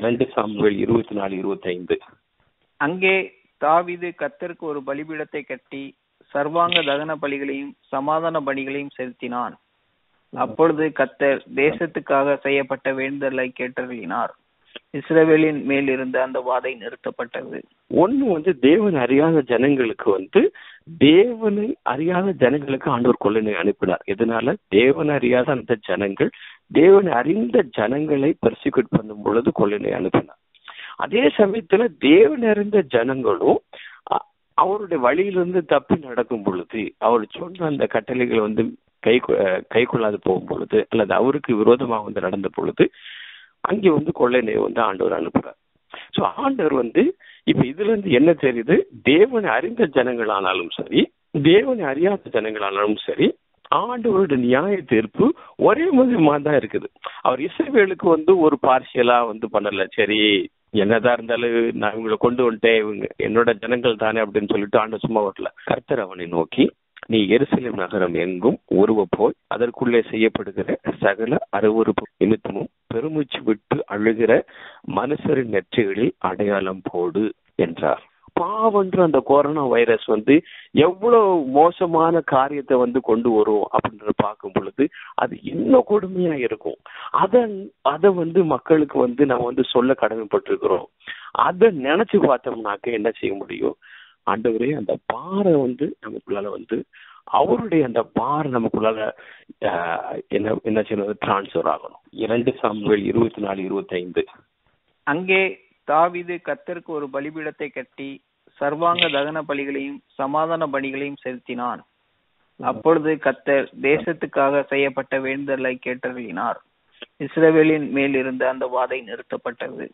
இரண்டு சாமுவேல் இருபத்தி நாலு இருபத்தி ஐந்து அங்கே தாவீது கர்த்தருக்கு ஒரு பலிபீடத்தை கட்டி சர்வாங்க தகன பலிகளையும் சமாதான பலிகளையும் செலுத்தினான் அப்பொழுது கர்த்தர் தேசத்துக்காக செய்யப்பட்ட வேண்டுதலை கேட்டறினார் இஸ்ரவேலின் மேல் இருந்த அந்த வாதை நிறுத்தப்பட்டது ஒண்ணு வந்து தேவன் அறியாத ஜனங்களுக்கு வந்து தேவனை அறியாத ஜனங்களுக்கு ஆண்டவர் கொள்ளனை அனுப்பினார் எதனால தேவன் அறியாத அந்த ஜனங்கள் தேவன் அறிந்த ஜனங்களை பர்சிக்யூட் பண்ணும் பொழுது கொள்ளனை அனுப்பினார் அதே சமயத்துல தேவன் அறிந்த ஜனங்களும் அ- அவருடைய வழியிலிருந்து தப்பி நடக்கும் பொழுது அவர் சொன்ன அந்த கட்டளைகளை வந்து கை கை கொள்ளாது போகும் பொழுது அல்லது அவருக்கு விரோதமாக வந்து நடந்த பொழுது அங்கே வந்து கொள்ளை வந்து ஆண்டவர் அனுப்புறார் சோ ஆண்டவர் வந்து இப்ப இதுல இருந்து என்ன தெரியுது தேவனை அறிந்த ஜனங்களானாலும் சரி தேவனை அறியாத ஜனங்களானாலும் சரி ஆண்டவருடைய நியாய தீர்ப்பு ஒரே விதமா தான் இருக்குது அவர் இசைவேலுக்கு வந்து ஒரு பார்சியலா வந்து பண்ணல சரி என்னதான் இருந்தாலும் நான் இவங்களை கொண்டு வந்துட்டேன் இவங்க என்னோட ஜனங்கள் தானே அப்படின்னு சொல்லிட்டு ஆண்டு சும்மா வரல கர்த்தர் அவனை நோக்கி நீ எருசலேம் நகரம் எங்கும் உருவ போய் அதற்குள்ளே செய்யப்படுகிற சகல அருவருப்பு நிமித்தமும் பெருமூச்சு விட்டு அழுகிற மனுஷரின் நெற்றிகளில் அடையாளம் போடு என்றார் பாவன்ற அந்த கொரோனா வைரஸ் வந்து எவ்வளவு மோசமான காரியத்தை வந்து கொண்டு வரும் அப்படின்றத பார்க்கும் பொழுது அது இன்னும் கொடுமையா இருக்கும் அத அத வந்து மக்களுக்கு வந்து நம்ம வந்து சொல்ல கடமைப்பட்டிருக்கிறோம் அத நினைச்சு பார்த்தோம்னாக்க என்ன செய்ய முடியும் ஆண்டவரே அந்த பாறை வந்து நமக்குள்ளால வந்து அவருடைய அந்த பாறை நமக்குள்ளால ஆஹ், என்ன என்ன செய்யணும் டிரான்ஸ்ஃபர் ஆகணும் இரண்டு சாமுவேல் இருபத்தி நாலு இருபத்தி ஐந்து அங்கே தாவீது கர்த்தருக்கு ஒரு பலிபீடத்தை கட்டி சர்வாங்க தகன பலிகளையும் சமாதான பலிகளையும் செலுத்தினான் அப்பொழுது கர்த்தர் தேசத்துக்காக செய்யப்பட்ட வேண்டுதலை கேட்டறினார் இஸ்ரவேலின் மேல் இருந்த அந்த வாதை நிறுத்தப்பட்டது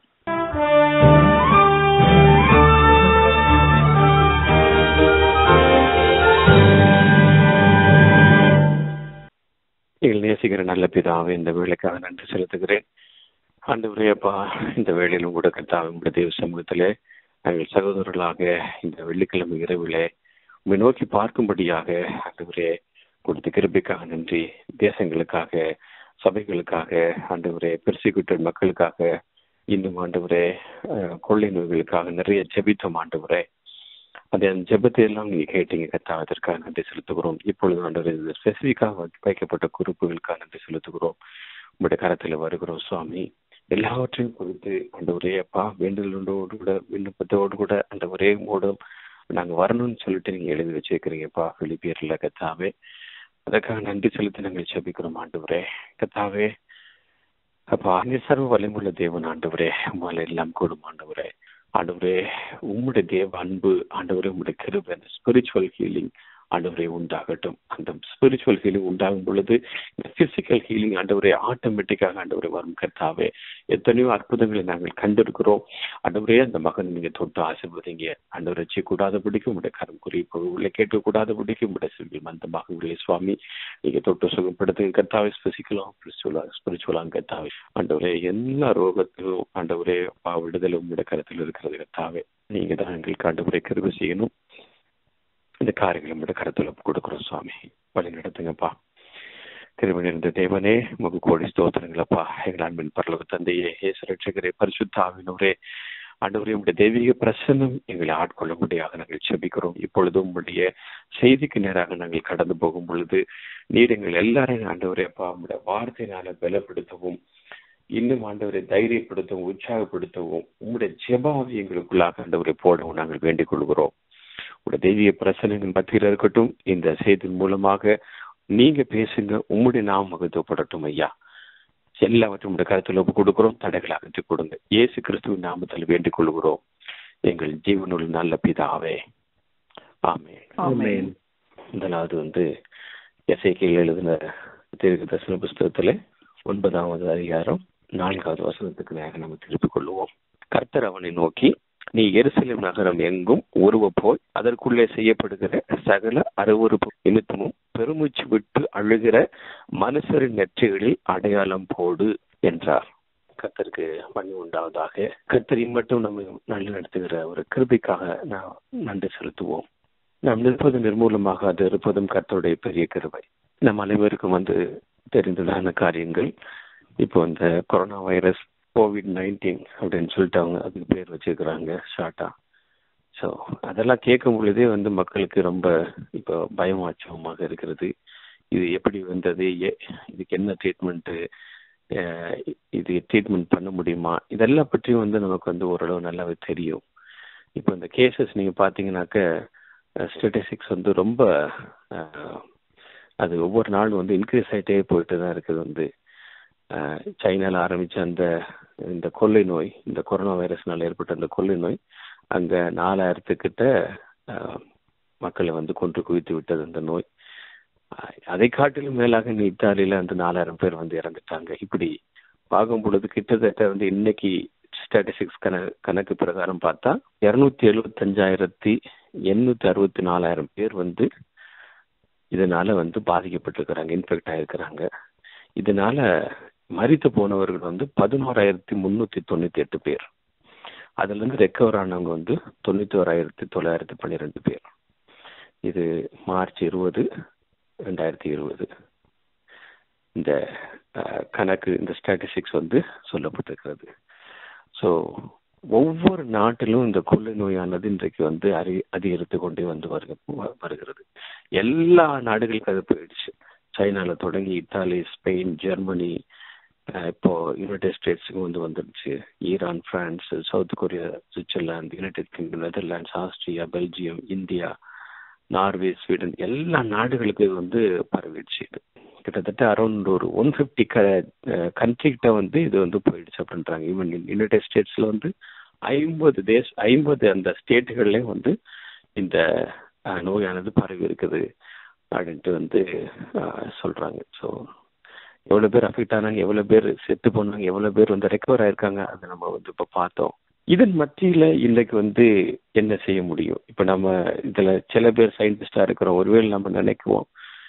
நீங்கள் நேசிக்கிற நல்ல பிதாவே இந்த வேலைக்காக நன்றி செலுத்துகிறேன் ஆண்டவரே அப்பா இந்த வேளையிலும் கூட கர்த்தாவே உங்களுடைய தேவ சமூகத்திலே நாங்கள் சகோதரர்களாக இந்த வெள்ளிக்கிழமை இரவிலே உண்மை நோக்கி பார்க்கும்படியாக ஆண்டவரே கொடுத்த கிருபைக்காக நன்றி தேசங்களுக்காக சபைகளுக்காக ஆண்டவரே பெர்சிக்யூட்டட் மக்களுக்காக இன்னும் ஆண்டவரே அஹ், கொள்ளை நோய்களுக்காக நிறைய ஜெபித்தோம் ஆண்டவரே அதை அந்த ஜெபத்தை எல்லாம் நீங்க கேட்டீங்க கத்தா அதற்காக நன்றி செலுத்துகிறோம் இப்பொழுது ஆண்டவரே இந்த ஸ்பெசிஃபிக்காக வைக்கப்பட்ட குறிப்புகளுக்காக நன்றி செலுத்துகிறோம் உங்களுடைய கரத்துல வருகிறோம் சுவாமி எல்லாவற்றையும் குறித்து ஆண்டவரே அப்பா வேண்டுதலோடு கூட விண்ணப்பத்தோடு கூட அந்த ஒரே மூடம் நாங்க வரணும்னு சொல்லிட்டு நீங்க எழுதி வச்சிருக்கிறீங்கப்பா பிலிப்பியர்ல கத்தாவே அதற்காக நன்றி செலுத்தி நாங்கள் ஜெபிக்கிறோம் ஆண்டவரே கத்தாவே அப்பா நீ சர்வ வலிமுள்ள தேவன் ஆண்டவரே உமால எல்லாம் கூடும் ஆண்டவரே ஆண்டவரே உம்முடைய தேவ அன்பு ஆண்டவரே உம்முடைய கிருபை அந்த ஸ்பிரிச்சுவல் ஹீலிங் ஆண்டவரே உண்டாகட்டும் அந்த ஸ்பிரிச்சுவல் ஹீலிங் உண்டாகும் பொழுது இந்த பிசிக்கல் ஹீலிங் ஆண்டவரே ஆட்டோமேட்டிக்காக ஆண்டவரே வரும் கர்த்தாவே எத்தனையோ அற்புதங்களை நாங்கள் கண்டிருக்கிறோம் ஆண்டவரே அந்த மகன் நீங்க தொட்டு ஆசீர்வதிங்க ஆண்டவரை கூடாதபடிக்கு உங்களுடைய கரம் குறிப்பு உள்ள கேட்கக்கூடாதபடிக்கு உங்களுடைய சிவில் மந்தமாக உடைய சுவாமி நீங்க தொட்டு சுகப்படுத்து கர்த்தாவே ஸ்பெசிக்கலாம் ஸ்பிரிச்சுவலா ஸ்பிரிச்சுவலாம் கர்த்தாவே ஆண்டவரே எல்லா ரோகத்திலும் ஆண்டவரே அப்பா விடுதலை உங்களுடைய கருத்தில் இருக்கிறது கர்த்தாவே நீங்க தான் எங்களுக்கு ஆண்டவரை கருவி செய்யணும் இந்த காரியங்களை உங்களுடைய கருத்தில் ஒப்புக் கொடுக்குறோம் சுவாமி வழி நடத்துங்கப்பா திருமணி இருந்த தேவனே முகு கோடி ஸ்தோத்திரங்களப்பா எங்கள் அன்பின் பரலோக தந்தையே ஏசு ரட்சகரே பரிசுத்த ஆவினவரே ஆண்டவரே உங்களுடைய தெய்வீக பிரசன்னம் எங்களை ஆட்கொள்ள முடியாக நாங்கள் செபிக்கிறோம் இப்பொழுதும் உங்களுடைய செய்திக்கு நேராக நாங்கள் கடந்து போகும் பொழுது நீர் எங்கள் எல்லாரையும் ஆண்டவரே அப்பா உங்களுடைய வார்த்தையினால பலப்படுத்தவும் இன்னும் ஆண்டவரை தைரியப்படுத்தவும் உற்சாகப்படுத்தவும் உங்களுடைய ஜெபாவை எங்களுக்குள்ளாக ஆண்டவரை போடவும் நாங்கள் வேண்டிக் கொள்கிறோம் உங்களுடைய தெய்வீக பிரசனங்கள் மத்தியில் இருக்கட்டும் இந்த செய்தியின் மூலமாக நீங்க பேசுங்க உம்முடைய நாம் மகத்துவப்படட்டும் ஐயா எல்லாவற்றும் உங்களுடைய கருத்தில் ஒப்பு கொடுக்கிறோம் தடைகளை அகற்றி கொடுங்க இயேசு கிறிஸ்துவின் நாமத்தில் வேண்டிக் கொள்கிறோம் எங்கள் ஜீவனுள் நல்ல பிதாவே ஆமென் ஆமென். முதலாவது வந்து எஸ்ஐக்கில் எழுதின தீர்க்க தரிசன புஸ்தகத்துல ஒன்பதாவது அதிகாரம் நான்காவது வசனத்துக்கு நேரம் நம்ம திருப்பிக் கொள்ளுவோம் கர்த்தர் அவனை நோக்கி நீ எருசலேம் நகரம் எங்கும் உருவ போய் அதற்குள்ளே செய்யப்படுகிற சகல அருவருப்பு நிமித்தமும் பெருமூச்சு விட்டு அழுகிற மனுஷரின் நெற்றிகளில் அடையாளம் போடு என்றார் கர்த்தருக்கு மணி உண்டாவதாக கர்த்தரை மட்டும் நம்ம நல்ல நடத்துகிற ஒரு கிருபைக்காக நாம் நன்றி செலுத்துவோம் நாம் நிற்பது நிர்மூலமாக அது இருப்பதும் கர்த்தருடைய பெரிய கிருபை நம் அனைவருக்கும் வந்து தெரிந்ததான காரியங்கள் இப்போ இந்த கொரோனா வைரஸ் கோவிட் நைன்டீன் அப்படின்னு சொல்லிட்டு அவங்க அதுக்கு பேர் வச்சிருக்கிறாங்க ஷார்ட்டா ஸோ அதெல்லாம் கேட்கும் பொழுதே வந்து மக்களுக்கு ரொம்ப இப்போ பயமாச்சமாக இருக்கிறது இது எப்படி வந்தது ஏ இதுக்கு என்ன ட்ரீட்மெண்ட்டு இது ட்ரீட்மெண்ட் பண்ண முடியுமா இதெல்லாம் பற்றியும் வந்து நமக்கு வந்து ஓரளவு நல்லாவே தெரியும் இப்போ இந்த கேசஸ் நீங்கள் பார்த்தீங்கன்னாக்க ஸ்டேட்டிஸ்டிக்ஸ் வந்து ரொம்ப அது ஒவ்வொரு நாளும் வந்து இன்க்ரீஸ் ஆகிட்டே போயிட்டு தான் இருக்குது வந்து சைனாவில் ஆரம்பித்த அந்த இந்த கொள்ளை நோய் இந்த கொரோனா வைரஸ்னால் ஏற்பட்ட அந்த கொள்ளை நோய் அங்கே நாலாயிரத்துக்கிட்ட மக்களை வந்து கொன்று குவித்து விட்டது அந்த நோய் அதை காட்டிலும் மேலாக இந்த இத்தாலியில அந்த நாலாயிரம் பேர் வந்து இறந்துட்டாங்க இப்படி பார்க்கும் பொழுது கிட்டத்தட்ட வந்து இன்னைக்கு ஸ்டாட்டிஸ்டிக்ஸ் கண கணக்கு பிரகாரம் பார்த்தா இருநூத்தி எழுபத்தஞ்சாயிரத்தி எண்ணூத்தி அறுபத்தி நாலாயிரம் பேர் வந்து இதனால வந்து பாதிக்கப்பட்டிருக்கிறாங்க இன்ஃபெக்ட் ஆயிருக்கிறாங்க இதனால மறித்து போனவர்கள் வந்து பதினோராயிரத்தி முன்னூத்தி தொண்ணூத்தி எட்டு பேர் அதுல இருந்து ரெக்கவர் ஆனவங்க வந்து தொண்ணூத்தி ஓராயிரத்தி தொள்ளாயிரத்தி பன்னிரெண்டு பேர் இது மார்ச் இருபது ரெண்டாயிரத்தி இருபது இந்த கணக்கு இந்த ஸ்டாட்டிஸ்டிக்ஸ் வந்து சொல்லப்பட்டிருக்கிறது ஸோ ஒவ்வொரு நாட்டிலும் இந்த கொள்ளை நோயானது இன்றைக்கு வந்து அறி அதிகரித்து கொண்டே வந்து வருகிறது எல்லா நாடுகளுக்கும் அது போயிடுச்சு சைனால தொடங்கி இத்தாலி ஸ்பெயின் ஜெர்மனி இப்போ யுனைடெட் ஸ்டேட்ஸுக்கு வந்து வந்துடுச்சு Iran France South Korea Switzerland United Kingdom Netherlands Austria Belgium India Norway Sweden எல்லா நாடுகளுக்கும் இது வந்து பரவிடுச்சு இது கிட்டத்தட்ட அரௌண்ட் ஒரு ஒன் ஃபிஃப்டி க கண்ட்ரிகிட்ட வந்து இது வந்து போயிடுச்சு அப்படின்றாங்க ஈவன் யுனைடெட் ஸ்டேட்ஸில் வந்து ஐம்பது தேச ஐம்பது அந்த ஸ்டேட்டுகள்லேயும் வந்து இந்த நோயானது பரவி இருக்குது அப்படின்ட்டு வந்து சொல்கிறாங்க ஸோ எவ்வளோ பேர் அஃபெக்ட் ஆனாங்க எவ்வளோ பேர் செத்து போனாங்க எவ்வளோ பேர் வந்து ரெக்கவர் ஆயிருக்காங்க அதை நம்ம வந்து இப்போ பார்த்தோம் இதன் மத்தியில் இன்னைக்கு வந்து என்ன செய்ய முடியும் இப்போ நம்ம இதில் சில பேர் சயின்டிஸ்டாக இருக்கிறோம் ஒருவேளை நம்ம நினைக்குவோம்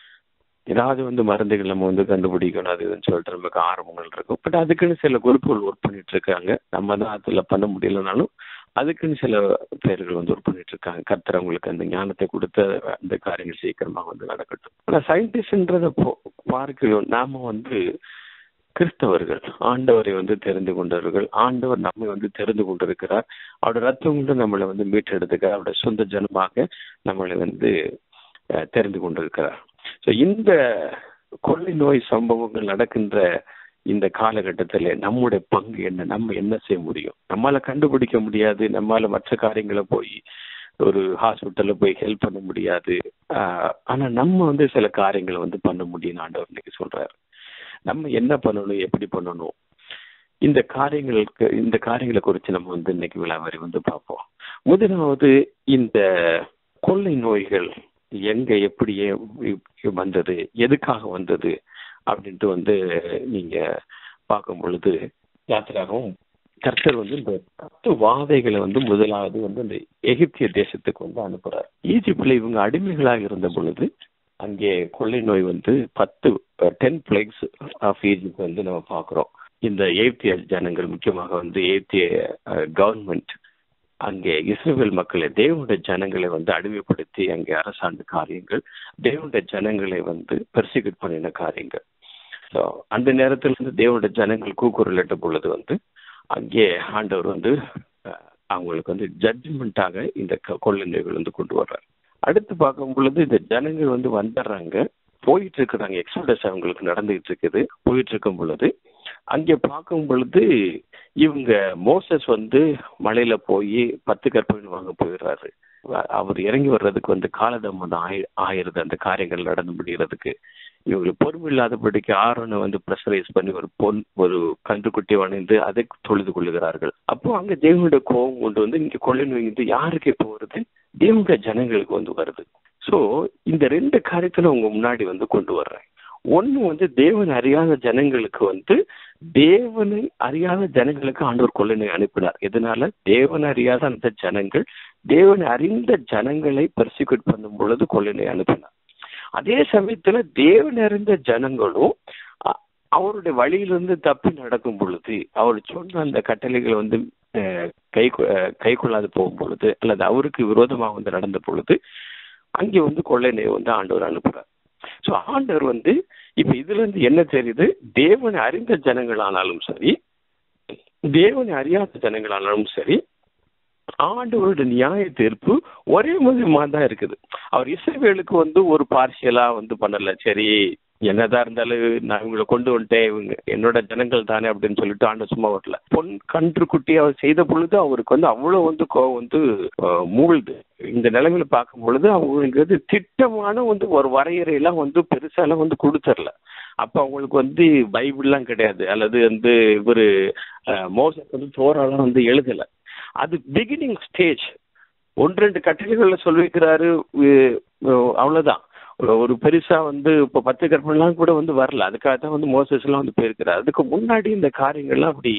ஏதாவது வந்து மருந்துகள் நம்ம வந்து கண்டுபிடிக்கணும் அது இதுன்னு சொல்லிட்டு நமக்கு ஆர்வங்கள் இருக்கும் பட் அதுக்குன்னு சில குரூப்புகள் ஒர்க் பண்ணிட்டு இருக்காங்க நம்ம தான் அதில் பண்ண முடியலனாலும் அதுக்குன்னு சில பேர்கள் வந்து ஒர்க் பண்ணிட்டு இருக்காங்க கர்த்தர் அவங்களுக்கு அந்த ஞானத்தை கொடுத்து அந்த காரியங்கள் சீக்கிரமாக வந்து நடக்கட்டும் ஆனால் சயின்டிஸ்ட்ன்றதை பார்க்கிறோம் நாம வந்து கிறிஸ்தவர்கள் ஆண்டவரை வந்து தெரிந்து கொண்டவர்கள் ஆண்டவர் நம்மை வந்து தெரிந்து கொண்டிருக்கிறார் அவருடைய ரத்தம் கொண்டு நம்மளை வந்து மீட்டெடுத்துக்கிறார் அவருடைய சொந்த ஜனமாக நம்மளை வந்து தெரிந்து கொண்டிருக்கிறார் ஸோ இந்த கொள்ளை நோய் சம்பவங்கள் நடக்கின்ற இந்த காலகட்டத்தில் நம்முடைய பங்கு என்ன நம்ம என்ன செய்ய முடியும் நம்மளால கண்டுபிடிக்க முடியாது நம்மளால மற்ற காரியங்களை போய் ஒரு ஹாஸ்பிட்டல்ல போய் ஹெல்ப் பண்ண முடியாது ஆனா நம்ம வந்து சில காரியங்களை வந்து பண்ண முடியும் ஆண்டவர் இன்னைக்கு சொல்றாரு நம்ம என்ன பண்ணணும் எப்படி பண்ணணும் இந்த காரியங்களுக்கு இந்த காரியங்களை குறித்து நம்ம வந்து இன்னைக்கு விழாவரி வந்து பார்ப்போம் முதலாவது இந்த கொள்ளை நோய்கள் எங்க எப்படி வந்தது எதுக்காக வந்தது அப்படின்ட்டு வந்து நீங்க பார்க்கும் பொழுது யாத்திராகவும் கர்த்தர் வந்து இந்த பத்து வாதைகளை வந்து முதலாவது வந்து இந்த எகிப்திய தேசத்துக்கு வந்து அனுப்புறார் ஈஜிப்ட்ல இவங்க அடிமைகளாக இருந்த பொழுது அங்கே கொள்ளை நோய் வந்து பத்து டென் பிளேக்ஸ் ஆஃப் ஈஜிப்ட் வந்து நம்ம பார்க்குறோம் இந்த எய்த்திய ஜனங்கள் முக்கியமாக வந்து எய்த்திய கவர்மெண்ட் அங்கே இஸ்ரேல் மக்களை தேவனுடைய ஜனங்களை வந்து அடிமைப்படுத்தி அங்கே அரசாண்ட காரியங்கள் தேவனுடைய ஜனங்களை வந்து பெர்சிக்யூட் பண்ணின காரியங்கள் ஸோ அந்த நேரத்தில் வந்து தேவனுடைய ஜனங்கள் கூக்குரலிட்ட பொழுது வந்து அங்கே ஆண்டவர் வந்து அவங்களுக்கு வந்து ஜட்ஜ்மெண்ட்டாக இந்த கொள்ளை நோய்கள் வந்து கொண்டு வர்றாரு அடுத்து பார்க்கும் பொழுது இந்த ஜனங்கள் வந்து வந்துடுறாங்க போயிட்டு இருக்கிறாங்க எக்ஸோடஸ் அவங்களுக்கு நடந்துகிட்டு இருக்குது போயிட்டு இருக்கும் பொழுது அங்கே பார்க்கும் பொழுது இவங்க மோசஸ் வந்து மலையில போய் பத்து கற்பனை வாங்க போயிடுறாரு அவர் இறங்கி வர்றதுக்கு வந்து காலதாமதம் ஆயி ஆயிருது அந்த காரியங்கள் நடந்து முடிகிறதுக்கு இவங்களுக்கு பொறுமை இல்லாதபடிக்கு ஆரோனை வந்து ப்ரெஷரைஸ் பண்ணி ஒரு பொன் ஒரு கன்றுக்குட்டி வணைந்து அதை தொழுது கொள்ளுகிறார்கள் அப்போ அங்க தேவனுடைய கோபம் கொண்டு வந்து இங்க கொள்ளை நோய் வந்து யாருக்கு இப்போ வருது தேவனுடைய ஜனங்களுக்கு வந்து வருது ஸோ இந்த ரெண்டு காரியத்துல உங்க முன்னாடி வந்து கொண்டு வர்றேன் ஒன்னு வந்து தேவன் அறியாத ஜனங்களுக்கு வந்து தேவனை அறியாத ஜனங்களுக்கு ஆண்டவர் கொள்ளனை அனுப்பினார் எதனால தேவன் அறியாத அந்த ஜனங்கள் தேவனை அறிந்த ஜனங்களை பர்சிக்யூட் பண்ணும் பொழுது கொள்ளனை அனுப்பினார் அதே சமயத்துல தேவன் அறிந்த ஜனங்களும் அவருடைய வழியிலிருந்து தப்பி நடக்கும் பொழுது அவர் சொன்ன அந்த கட்டளைகளை வந்து கை கை கொள்ளாது போகும் பொழுது அல்லது அவருக்கு விரோதமாக வந்து நடந்த பொழுது அங்கே வந்து கொள்ளை வந்து ஆண்டவர் அனுப்புறார் ஸோ ஆண்டவர் வந்து இப்ப இதுல இருந்து என்ன தெரியுது தேவனை அறிந்த ஜனங்களானாலும் சரி தேவனை அறியாத ஜனங்களானாலும் சரி ஆண்டவருடைய நியாய தீர்ப்பு ஒரே விதமா தான் இருக்குது அவர் இஸ்ரேவேலுக்கு வந்து ஒரு பார்ஷியலா வந்து பண்ணல சரி என்னதான் இருந்தாலும் நான் இவங்களை கொண்டு வந்துட்டேன் இவங்க என்னோட ஜனங்கள் தானே அப்படின்னு சொல்லிட்டு ஆண்டு சும்மா வரல பொன் கன்று குட்டி அவர் செய்த பொழுது அவருக்கு வந்து அவ்வளவு வந்து கோவம் வந்து அஹ், மூழ்குது இந்த நிலைமையில பார்க்கும் பொழுது அவங்களுக்கு வந்து திட்டமான வந்து ஒரு வரையறையெல்லாம் வந்து பெருசாலாம் வந்து கொடுத்துடல அப்ப அவங்களுக்கு வந்து பைபிள்லாம் கிடையாது அல்லது வந்து இவரு அஹ், மோசஸ் வந்து தோறாலாம் வந்து எழுதல அது பிகினிங் ஸ்டேஜ் ஒன்று ரெண்டு கட்டளைகள்ல சொல்லியிருக்கிறாரு வி- அவ்வளவுதான் ஒரு- ஒரு பெருசா வந்து இப்ப பத்து கற்பனைலாம் கூட வந்து வரல அதுக்காக தான் வந்து மோசஸ் எல்லாம் வந்து போயிருக்கிறார் அதுக்கு முன்னாடி இந்த காரியங்கள்லாம் அப்படி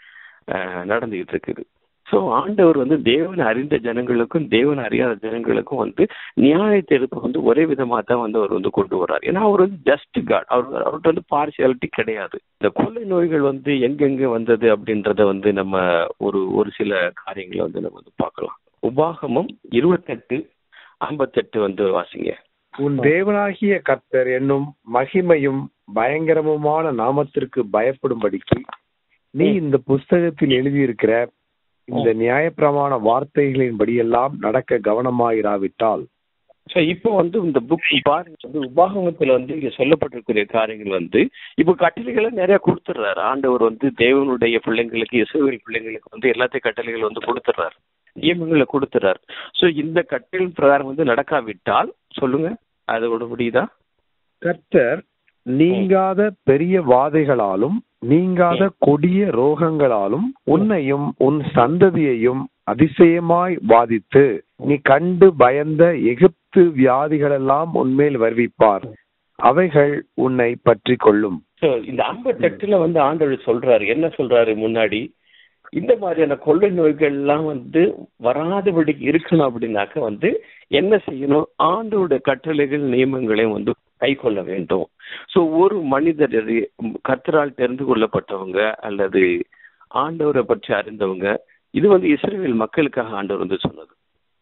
அஹ், நடந்துகிட்டு இருக்குது ஸோ ஆண்டவர் வந்து தேவன் அறிந்த ஜனங்களுக்கும் தேவன் அறியாத ஜனங்களுக்கும் வந்து நியாய தீர்ப்பு வந்து ஒரே விதமாக தான் வந்து அவர் வந்து கொண்டு வர்றார் ஏன்னா அவர் வந்து ஜஸ்ட் காட் அவர் அவர்கிட்ட வந்து பார்சியாலிட்டி கிடையாது இந்த கொள்ளை நோய்கள் வந்து எங்கெங்க வந்தது அப்படின்றத வந்து நம்ம ஒரு ஒரு சில காரியங்களை வந்து நம்ம வந்து பார்க்கலாம் உபாகமம் இருபத்தெட்டு ஐம்பத்தெட்டு வந்து வாசிங்க உன் தேவனாகிய கர்த்தர் என்னும் மகிமையும் பயங்கரமுமான நாமத்திற்கு பயப்படும்படிக்கு நீ இந்த புஸ்தகத்தில் எழுதியிருக்கிற இந்த நியாயப்பிரமாண வார்த்தைகளின்படியெல்லாம் நடக்க கவனமாயிராவிட்டால் ஸோ இப்போ வந்து இந்த புக் பாருங்க வந்து உபாகமத்துல வந்து இங்க சொல்லப்பட்டிருக்கிற காரியங்கள் வந்து இப்போ கட்டளைகளை நிறைய கொடுத்துட்றாரு ஆண்டவர் வந்து தேவனுடைய பிள்ளைங்களுக்கு இசைவில் பிள்ளைங்களுக்கு வந்து எல்லாத்தையும் கட்டளைகள் வந்து கொடுத்துட்றாரு நியமங்களை கொடுத்துறாரு ஸோ இந்த கட்டளை பிரகாரம் வந்து நடக்காவிட்டால் சொல்லுங்க அதோட முடியுதா கர்த்தர் நீங்காத பெரிய வாதைகளாலும் நீங்காத கொடிய ரோகங்களாலும் உன்னையும் உன் சந்ததியையும் அதிசயமாய் வாதித்து நீ கண்டு பயந்த எகிப்து வியாதிகளெல்லாம் உன்மேல் வருவிப்பார் அவைகள் உன்னை பற்றி கொள்ளும் ஸோ இந்த ஐம்பத்தெட்டுல வந்து ஆண்டவர் சொல்றாரு என்ன சொல்றாரு முன்னாடி இந்த மாதிரியான கொள்ளை நோய்கள்லாம் வந்து வராதபடிக்கு இருக்கணும் அப்படின்னாக்க வந்து என்ன செய்யணும் ஆண்டோட கட்டளைகள் நியமங்களையும் வந்து கை கொள்ள வேண்டும் ஸோ ஒரு மனிதர் அது கர்த்தரால் தெரிந்து கொள்ளப்பட்டவங்க அல்லது ஆண்டவரை பற்றி அறிந்தவங்க இது வந்து இஸ்ரேல் மக்களுக்காக ஆண்டவர் வந்து சொன்னது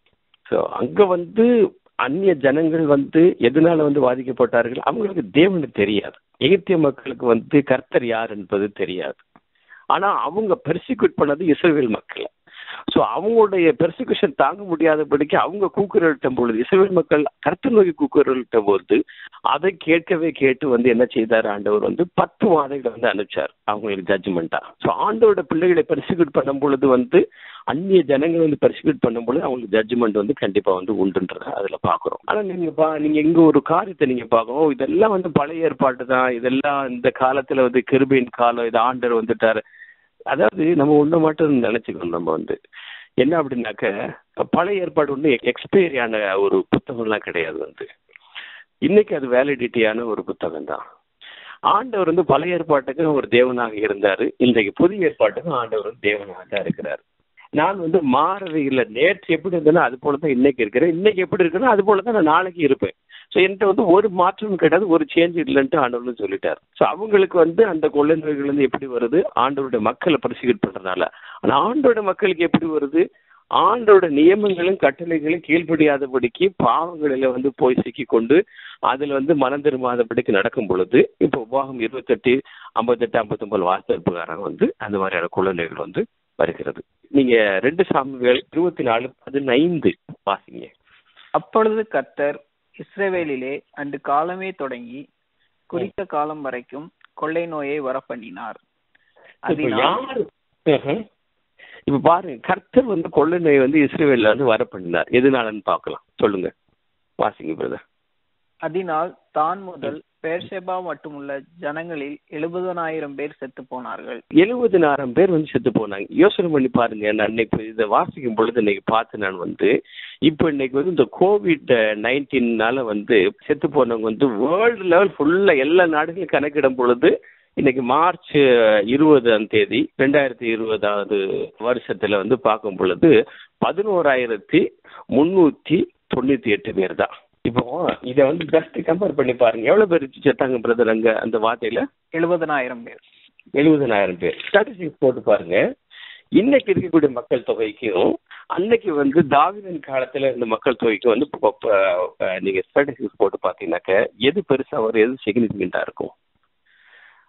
ஸோ அங்க வந்து அந்நிய ஜனங்கள் வந்து எதனால வந்து பாதிக்கப்பட்டார்கள் அவங்களுக்கு தேவனுக்கு தெரியாது எகிப்திய மக்களுக்கு வந்து கர்த்தர் யார் என்பது தெரியாது ஆனா அவங்க பெர்சிக்யூட் பண்ணது இஸ்ரேல் மக்களை ஸோ அவங்களுடைய பெர்சிக்யூஷன் தாங்க முடியாதபடிக்கு அவங்க கூக்குரலிட்ட பொழுது இஸ்ரேல் மக்கள் கருத்து நோக்கி கூக்குரலிட்ட போது அதை கேட்கவே கேட்டு வந்து என்ன செய்தார் ஆண்டவர் வந்து பத்து வாதைகளை வந்து அனுப்பிச்சார் அவங்களுக்கு ஜட்ஜ்மெண்டா ஸோ ஆண்டவரோட பிள்ளைகளை பெர்சிக்யூட் பண்ணும் பொழுது வந்து அந்நிய ஜனங்கள் வந்து பெர்சிக்யூட் பண்ணும் பொழுது அவங்களுக்கு ஜட்ஜ்மெண்ட் வந்து கண்டிப்பா வந்து உண்டுன்றத அதுல பாக்குறோம் ஆனா நீங்க பா நீங்க இங்க ஒரு காரியத்தை நீங்க பார்க்கணும் இதெல்லாம் வந்து பழைய ஏற்பாடு தான் இதெல்லாம் இந்த காலத்துல வந்து கிருபின் காலம் இது ஆண்டர் வந்துட்டாரு அதாவது நம்ம ஒண்ணு மட்டும் நினைச்சுக்கணும் நம்ம வந்து என்ன அப்படின்னாக்க பழைய ஏற்பாடு ஒன்று எக்ஸ்பைரியான ஒரு புத்தகம்லாம் கிடையாது வந்து இன்னைக்கு அது வேலிடிட்டியான ஒரு புத்தகம் தான் ஆண்டவர் வந்து பழைய ஏற்பாட்டுக்கு ஒரு தேவனாக இருந்தாரு இன்றைக்கு புதிய ஏற்பாட்டுக்கும் ஆண்டவர் வந்து தேவனாக தான் இருக்கிறார் நான் வந்து மாறவே இல்லை நேற்று எப்படி இருந்தேனோ அது போல தான் இன்னைக்கு இருக்கிறேன் இன்னைக்கு எப்படி இருக்கேனோ அது போல தான் நான் நாளைக்கு இருப்பேன் ஸோ என்கிட்ட வந்து ஒரு மாற்றமும் கிடையாது ஒரு சேஞ்ச் இல்லைன்ட்டு ஆண்டவர் சொல்லிட்டார் ஸோ அவங்களுக்கு வந்து அந்த கொள்ளை நோய்கள் வந்து எப்படி வருது ஆண்டவருடைய மக்களை பரிசுகிட் பண்றதுனால ஆனால் ஆண்டோட மக்களுக்கு எப்படி வருது ஆண்டோட நியமங்களும் கட்டளைகளும் கீழ்ப்படியாதபடிக்கு பாவங்களில வந்து போய் சிக்கி கொண்டு அதுல வந்து மனம் திரும்பாதபடிக்கு நடக்கும் பொழுது இப்போ உபாகம் இருபத்தெட்டு ஐம்பத்தெட்டு ஐம்பத்தொன்பது வாசல் பிரகாரம் வந்து அந்த மாதிரியான குழந்தைகள் வந்து வருகிறது நீங்க ரெண்டு சாமிகள் இருபத்தி நாலு பதினைந்து வாசிங்க அப்பொழுது கர்த்தர் இஸ்ரவேலிலே அன்று காலமே தொடங்கி குறித்த காலம் வரைக்கும் கொள்ளை நோயை வரப்பண்ணினார் இப்ப அதனால் யாரு ம்ஹும். இப்ப பாருங்க கர்த்தர் வந்து கொள்ளை நோய் வந்து இஸ்ரேவேல்ல வந்து வர பண்ணினார் எதனாலன்னு பார்க்கலாம் சொல்லுங்க வாசிங்க பிரதர் அதனால் தான் முதல் பேர்ஷெபா மட்டுமுள்ள ஜனங்களில் எழுபதனாயிரம் பேர் செத்து போனார்கள் எழுபதினாயிரம் பேர் வந்து செத்து போனாங்க யோசனை பண்ணி பாருங்க நான் இன்னைக்கு இதை வாசிக்கும் பொழுது இன்னைக்கு பார்த்து நான் வந்து இப்போ இன்னைக்கு வந்து இந்த கோவிட் நைன்டீன்னால வந்து செத்து போனவங்க வந்து வேர்ல்டு லெவல் ஃபுல்லா எல்லா நாடுகளும் கணக்கிடும் பொழுது இன்னைக்கு மார்ச் இருபதாம் தேதி ரெண்டாயிரத்தி இருபதாவது வருஷத்துல வந்து பார்க்கும் பொழுது பதினோராயிரத்தி முன்னூத்தி தொண்ணூத்தி எட்டு பேர் தான் இப்போ இதை வந்து ஜஸ்ட் கம்பேர் பண்ணி பாருங்க எவ்வளவு பேர் செத்தாங்க பிரதர் அங்க அந்த வார்த்தையில எழுபதனாயிரம் பேர் எழுபதனாயிரம் பேர் ஸ்டாட்டிஸ்டிக்ஸ் போட்டு பாருங்க இன்னைக்கு இருக்கக்கூடிய மக்கள் தொகைக்கும் அன்னைக்கு வந்து தாவிதன் காலத்துல இருந்த மக்கள் தொகைக்கு வந்து இப்ப- இப்ப, அஹ், நீங்க ஸ்டாட்டிஸ்டிக்ஸ் போட்டு பாத்தீங்கன்னாக்க எது பெருசா வரும் எது சிக்னிஃபிகண்டா இருக்கும்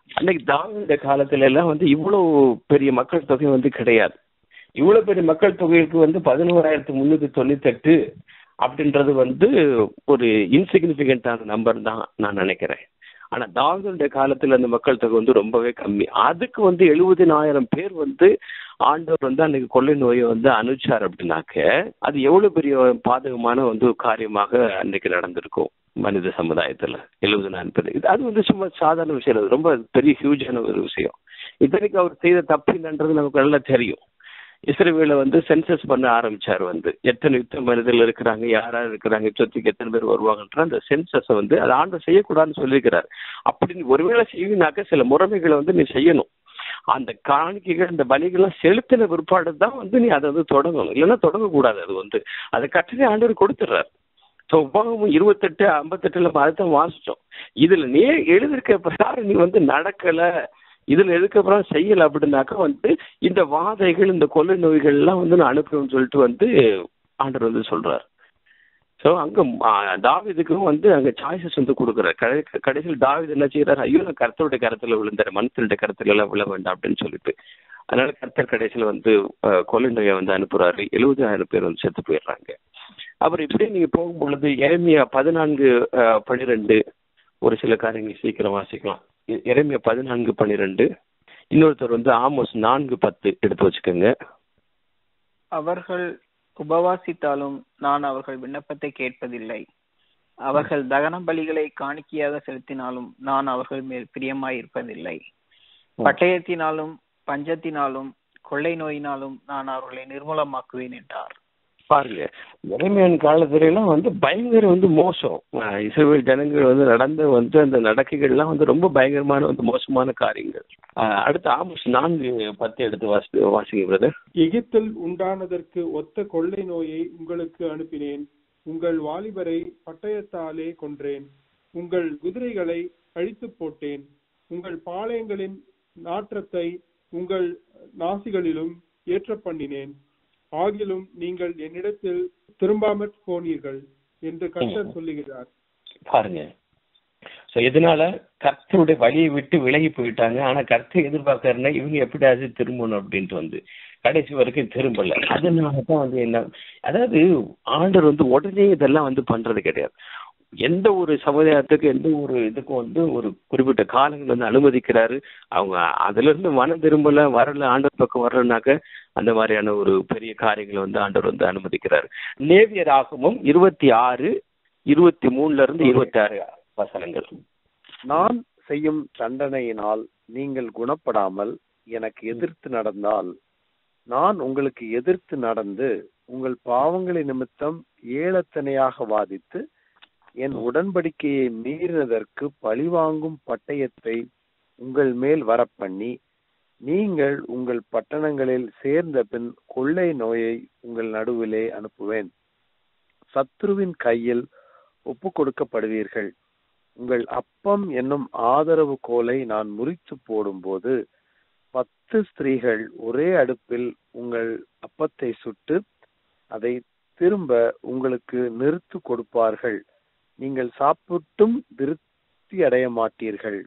அன்னைக்கு தாவித காலத்துல எல்லாம் வந்து இவ்வளவு பெரிய மக்கள் தொகை வந்து கிடையாது இவ்வளவு பெரிய மக்கள் தொகைக்கு வந்து பதினோராயிரத்தி முன்னூத்தி தொண்ணூத்தி எட்டு அப்படின்றது வந்து ஒரு இன்சிக்னிபிகண்டான நம்பர் தான் நான் நினைக்கிறேன் ஆனா தாவீதுடைய காலத்துல அந்த மக்கள் தொகை வந்து ரொம்பவே கம்மி அதுக்கு வந்து எழுபதினாயிரம் பேர் வந்து ஆண்டவர் வந்து அன்னைக்கு கொள்ளை நோயை வந்து அனுச்சார் அப்படின்னாக்க அது எவ்வளவு பெரிய பாதகமான வந்து காரியமாக அன்னைக்கு நடந்திருக்கும் மனித சமுதாயத்துல எழுபதினாயிரம் பேர் இது அது வந்து சும்மா சாதாரண விஷயம் இல்ல. அது ரொம்ப பெரிய ஹியூஜான ஒரு விஷயம் இத்தனைக்கு அவர் செய்த தப்பு என்னன்றது நமக்கு நல்லா தெரியும் இஸ்ரேவேல வந்து சென்சஸ் பண்ண ஆரம்பிச்சார் வந்து எத்தனை யுத்த மனிதர்கள் இருக்கிறாங்க யார் யார் இருக்கிறாங்க யுத்தத்துக்கு எத்தனை பேர் வருவாங்கன்ற அந்த சென்சஸை வந்து அதை ஆண்டு செய்யக்கூடாதுன்னு சொல்லியிருக்கிறார் அப்படி நீ ஒருவேளை செய்வினாக்க சில முறைமைகளை வந்து நீ செய்யணும் அந்த காணிக்கைகள் இந்த பலிகள்லாம் செலுத்தின பிற்பாடு தான் வந்து நீ அதை வந்து தொடங்கணும் இல்லைன்னா தொடங்கக்கூடாது அது வந்து அதை கட்டளை ஆண்டவர் கொடுத்துட்றாரு ஸோ உபாகமும் இருபத்தெட்டு ஐம்பத்தெட்டுல அதுதான் வாசிச்சோம் இதுல நீ எழுதிருக்க பிரகாரம் நீ வந்து நடக்கல இதுல எதுக்கப்புறம் செய்யல அப்படின்னாக்கா வந்து இந்த வாதைகள் இந்த கொள்ளை நோய்கள் எல்லாம் வந்து நான் அனுப்புவேன்னு சொல்லிட்டு வந்து ஆண்டவர் வந்து சொல்றாரு ஸோ அங்க ஆ, தாவீதுக்கும் வந்து அங்க சாய்ஸஸ் வந்து கொடுக்குறாரு கடை கடைசியில் தாவீது என்ன செய்யறாரு ஐயோ நான் கர்த்தருடைய கருத்துல விழுந்தாரு மனுஷனுடைய கருத்துல எல்லாம் விழ வேண்டாம் அப்படின்னு சொல்லிட்டு அதனால கர்த்தர் கடைசியில் வந்து ஆ, கொள்ளை நோயை வந்து அனுப்புறாரு எழுபதாயிரம் பேர் வந்து செத்து போயிடுறாங்க அப்புறம் இப்படியே நீங்க போகும் பொழுது எரேமியா பதினான்கு பன்னிரெண்டு ஒரு சில காரியங்கள் சீக்கிரம் வாசிக்கலாம் எ- எரேமியா பதினான்கு பன்னிரெண்டு இன்னொருத்தர் வந்து ஆமோஸ் நான்கு பத்து எடுத்து வச்சுக்கோங்க அவர்கள் உபவாசித்தாலும் நான் அவர்கள் விண்ணப்பத்தை கேட்பதில்லை அவர்கள் தகன பலிகளை காணிக்கையாக செலுத்தினாலும் நான் அவர்கள் மேல் பிரியமாய் இருப்பதில்லை பட்டயத்தினாலும் பஞ்சத்தினாலும் கொள்ளை நோயினாலும் நான் அவர்களை நிர்மூலமாக்குவேன் என்றார் பாருங்க இறைமையான காலத்துலாம் வந்து பயங்கர வந்து மோசம் அஹ் இஸ்ரவேல் ஜனங்கள் வந்து நடந்த வந்து அந்த நடக்கைகள்லாம் வந்து ரொம்ப பயங்கரமான வந்து மோசமான காரியங்கள் அஹ் அடுத்து ஆமோஸ் நான்கு பத்து எடுத்து வாசி வாசிங்க பிரதர் எகிப்தில் உண்டானதற்கு ஒத்த கொள்ளை நோயை உங்களுக்கு அனுப்பினேன் உங்கள் வாலிபரை பட்டயத்தாலே கொன்றேன் உங்கள் குதிரைகளை அழித்துப் போட்டேன் உங்கள் பாளையங்களின் நாற்றத்தை உங்கள் நாசிகளிலும் ஏற்ற பண்ணினேன் ஆகிலும் நீங்கள் என்னிடத்தில் திரும்பாமற் போனீர்கள் என்று கர்த்தர் சொல்லுகிறார் பாருங்க சோ இதனால கர்த்தருடைய வழியை விட்டு விலகி போயிட்டாங்க ஆனா கர்த்தர் எதிர்பார்க்கறதுனா இவங்க எப்படியாவது திரும்பணும் அப்படின்ட்டு வந்து கடைசி வரைக்கும் திரும்பல அதனாலதான் வந்து என்ன அதாவது ஆண்டவர் வந்து உடனே இதெல்லாம் வந்து பண்றது கிடையாது எந்த ஒரு சமுதாயத்துக்கு எந்த ஒரு இதுக்கும் வந்து ஒரு குறிப்பிட்ட காலங்கள் வந்து அனுமதிக்கிறாரு அவங்க அதுல இருந்து மனம் திரும்பல வரல ஆண்டவர் பக்கம் வரலனாக்க அந்த மாதிரியான ஒரு பெரிய காரியங்களை வந்து ஆண்டவர் வந்து அனுமதிக்கிறாரு நேவியராகமும் இருபத்தி ஆறு இருபத்தி மூணுல இருந்து இருபத்தி ஆறு வசனங்கள் நான் செய்யும் தண்டனையினால் நீங்கள் குணப்படாமல் எனக்கு எதிர்த்து நடந்தால் நான் உங்களுக்கு எதிர்த்து நடந்து உங்கள் பாவங்களின் நிமித்தம் ஏளத்தனையாக வாதித்து என் உடன்படிக்கையை மீறினதற்கு பழிவாங்கும் பட்டயத்தை உங்கள் மேல் வரப்பண்ணி நீங்கள் உங்கள் பட்டணங்களில் சேர்ந்த பின் கொள்ளை நோயை உங்கள் நடுவிலே அனுப்புவேன் சத்ருவின் கையில் ஒப்பு கொடுக்கப்படுவீர்கள் உங்கள் அப்பம் என்னும் ஆதரவு கோலை நான் முறித்து போடும்போது பத்து ஸ்திரீகள் ஒரே அடுப்பில் உங்கள் அப்பத்தை சுட்டு அதை திரும்ப உங்களுக்கு நிறுத்து கொடுப்பார்கள் நீங்கள் சாப்பிட்டும் திருப்தி அடைய மாட்டீர்கள்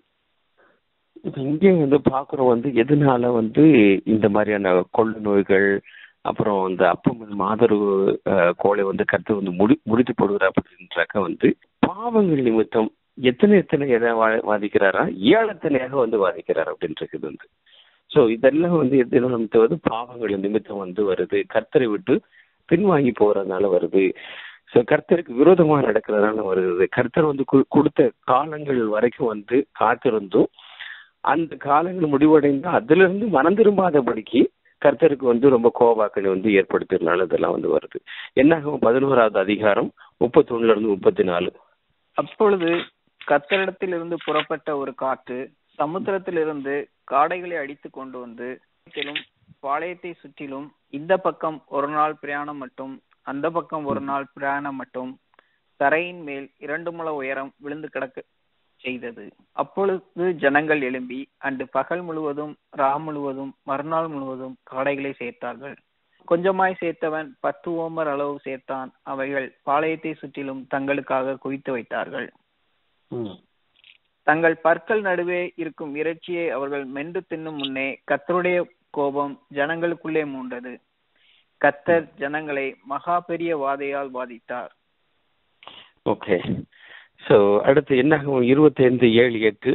இப்ப இங்கே வந்து பாக்குறோம் வந்து எதனால வந்து இந்த மாதிரியான கொள்ளு நோய்கள் அப்புறம் இந்த அப்பம் ஆதரவு அஹ், கோலை வந்து கருத்து வந்து முடி முடித்து போடுகிறார் அப்படின்றாக்க வந்து பாவங்கள் நிமித்தம் எத்தனை எத்தனை எதை வா- வாதிக்கிறாரா ஏழத்தனையாக வந்து வாதிக்கிறார் அப்படின்றது வந்து சோ இதெல்லாம் வந்து எது நிமித்தம் வந்து பாவங்கள் நிமித்தம் வந்து வருது கர்த்தரை விட்டு பின்வாங்கி போறதுனால வருது சோ கர்த்தருக்கு விரோதமா நடக்கிறதுனால வருது கர்த்தர் வந்து கு- கொடுத்த காலங்கள் வரைக்கும் வந்து காத்திருந்தும் அந்த காலங்கள் முடிவடைந்து அதுல இருந்து மனம் திரும்பாதபடிக்கு கர்த்தருக்கு வந்து ரொம்ப கோபாக்களை வந்து ஏற்படுத்துறதுனால இதெல்லாம் வந்து வருது என்னாகும் பதினோராவது அதிகாரம் முப்பத்தி ஒண்ணுல இருந்து முப்பத்தி நாலு அப்பொழுது கத்தரிடத்திலிருந்து புறப்பட்ட ஒரு காற்று சமுத்திரத்திலிருந்து காடைகளை அடித்து கொண்டு வந்து சுற்றிலும் பாளையத்தை சுற்றிலும் இந்த பக்கம் ஒரு நாள் பிரயாணம் மட்டும் அந்த பக்கம் ஒரு நாள் பிரயாணம் மட்டும் தரையின் மேல் இரண்டு முழ உயரம் விழுந்து கிடக்க செய்தது அப்பொழுது ஜனங்கள் எழும்பி அன்று பகல் முழுவதும் ரா முழுவதும் மறுநாள் முழுவதும் காடைகளை சேர்த்தார்கள் கொஞ்சமாய் சேர்த்தவன் பத்து ஓமர் அளவு சேர்த்தான் அவைகள் பாளையத்தை சுற்றிலும் தங்களுக்காக குவித்து வைத்தார்கள் தங்கள் பற்கள் நடுவே இருக்கும் இறைச்சியை அவர்கள் மென்று தின்னும் முன்னே கத்தருடைய கோபம் ஜனங்களுக்குள்ளே மூண்டது கத்தர் ஜனங்களை மகா பெரிய வாதையால் வாதித்தார் ஓகே சோ அடுத்து என்ன இருபத்தி ஐந்து ஏழு எட்டு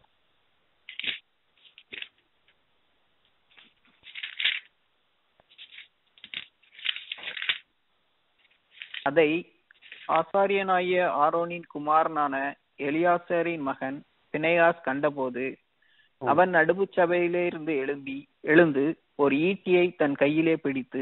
அதை ஆசாரியனாகிய ஆரோனின் குமாரனான எலியாசரின் மகன் பிணையாஸ் கண்டபோது அவன் நடுவு சபையிலே இருந்து எழும்பி எழுந்து ஒரு ஈட்டியை தன் கையிலே பிடித்து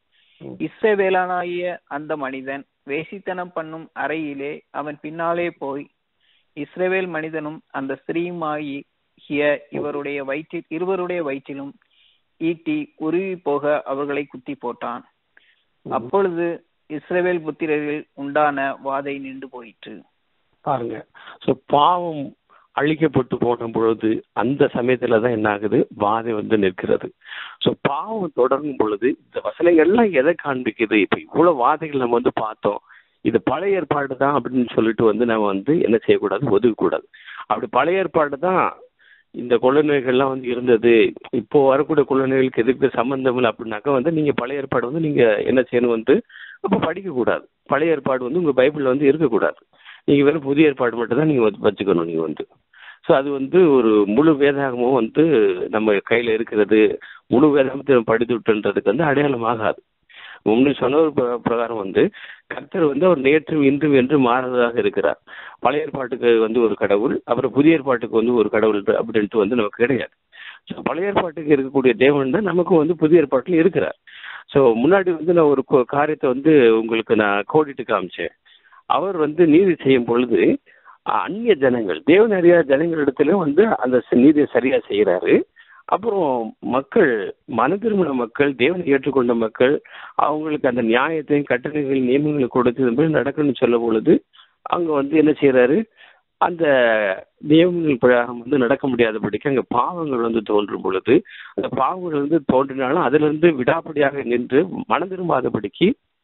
இஸ்ரவேலானாகிய அந்த மனிதன் வேசித்தனம் பண்ணும் அறையிலே அவன் பின்னாலே போய் இஸ்ரவேல் மனிதனும் அந்த ஸ்திரீயுமாகிய இவருடைய வயிற்றில் இருவருடைய வயிற்றிலும் ஈட்டி உருவி போக அவர்களை குத்தி போட்டான் அப்பொழுது இஸ்ரவேல் புத்திரர்கள் உண்டான வாதை நின்று போயிற்று பாருங்க சோ பாவம் அழிக்கப்பட்டு போன பொழுது அந்த சமயத்துல தான் என்ன ஆகுது வாதை வந்து நிற்கிறது சோ பாவம் தொடரும் பொழுது இந்த வசனங்கள்லாம் எதை காண்பிக்குது இப்ப இவ்வளவு வாதைகள் நம்ம வந்து பார்த்தோம் இது பழைய ஏற்பாடு தான் அப்படின்னு சொல்லிட்டு வந்து நம்ம வந்து என்ன செய்யக்கூடாது ஒதுக்கக்கூடாது அப்படி பழைய ஏற்பாடு தான் இந்த கொள்ளை நோய்கள்லாம் வந்து இருந்தது இப்போ வரக்கூடிய கொள்ளை நோய்களுக்கு எதுக்கு சம்பந்தம் இல்லை அப்படின்னாக்கா வந்து நீங்க பழைய ஏற்பாடு வந்து நீங்க என்ன செய்யணும் வந்து அப்ப படிக்க கூடாது பழைய ஏற்பாடு வந்து உங்க பைபிள்ல வந்து இருக்கக்கூடாது நீங்க வெறும் புதிய ஏற்பாடு மட்டும் தான் நீங்க வந்து வச்சுக்கணும் நீங்க வந்து ஸோ அது வந்து ஒரு முழு வேதாகமும் வந்து நம்ம கையில இருக்கிறது முழு வேதாகத்தை நம்ம படித்து விட்டுன்றதுக்கு வந்து அடையாளம் ஆகாது முன்னு சொன்ன ஒரு பிர- பிரகாரம் வந்து கர்த்தர் வந்து அவர் நேற்றும் இன்றும் என்று மாறுவதாக இருக்கிறார் பழைய ஏற்பாட்டுக்கு வந்து ஒரு கடவுள் அப்புறம் புதிய ஏற்பாட்டுக்கு வந்து ஒரு கடவுள் அப்படின்ட்டு வந்து நமக்கு கிடையாது ஸோ பழைய ஏற்பாட்டுக்கு இருக்கக்கூடிய தேவன் தான் நமக்கும் வந்து புதிய ஏற்பாட்டில் இருக்கிறார் ஸோ முன்னாடி வந்து நான் ஒரு கொ- காரியத்தை வந்து உங்களுக்கு நான் கோடிட்டு காமிச்சேன் அவர் வந்து நீதி செய்யும் பொழுது அஹ், அந்நிய ஜனங்கள் தேவன் அறியாத ஜனங்களிடத்துல வந்து அந்த ச- நீதியை சரியா செய்யறாரு அப்புறம் மக்கள் மன திரும்பின மக்கள் தேவனை ஏற்றுக்கொண்ட மக்கள் அவங்களுக்கு அந்த நியாயத்தையும் கட்டளைகள் நியமங்களை கொடுத்து இது மாதிரி நடக்கணும்னு சொல்லும் பொழுது அங்க வந்து என்ன செய்யறாரு அந்த நியமங்கள் பிரகாரம் வந்து நடக்க முடியாதபடிக்கு அங்க பாவங்கள் வந்து தோன்றும் பொழுது அந்த பாவங்கள் வந்து தோன்றினாலும் அதுல இருந்து விடாப்படியாக நின்று மனம் திரும்பாதபடிக்கு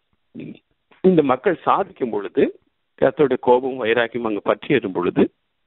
இந்த மக்கள் சாதிக்கும் பொழுது கர்த்தருடைய கோபம் வைராக்கியம் அங்க பற்றி எறும் பொழுது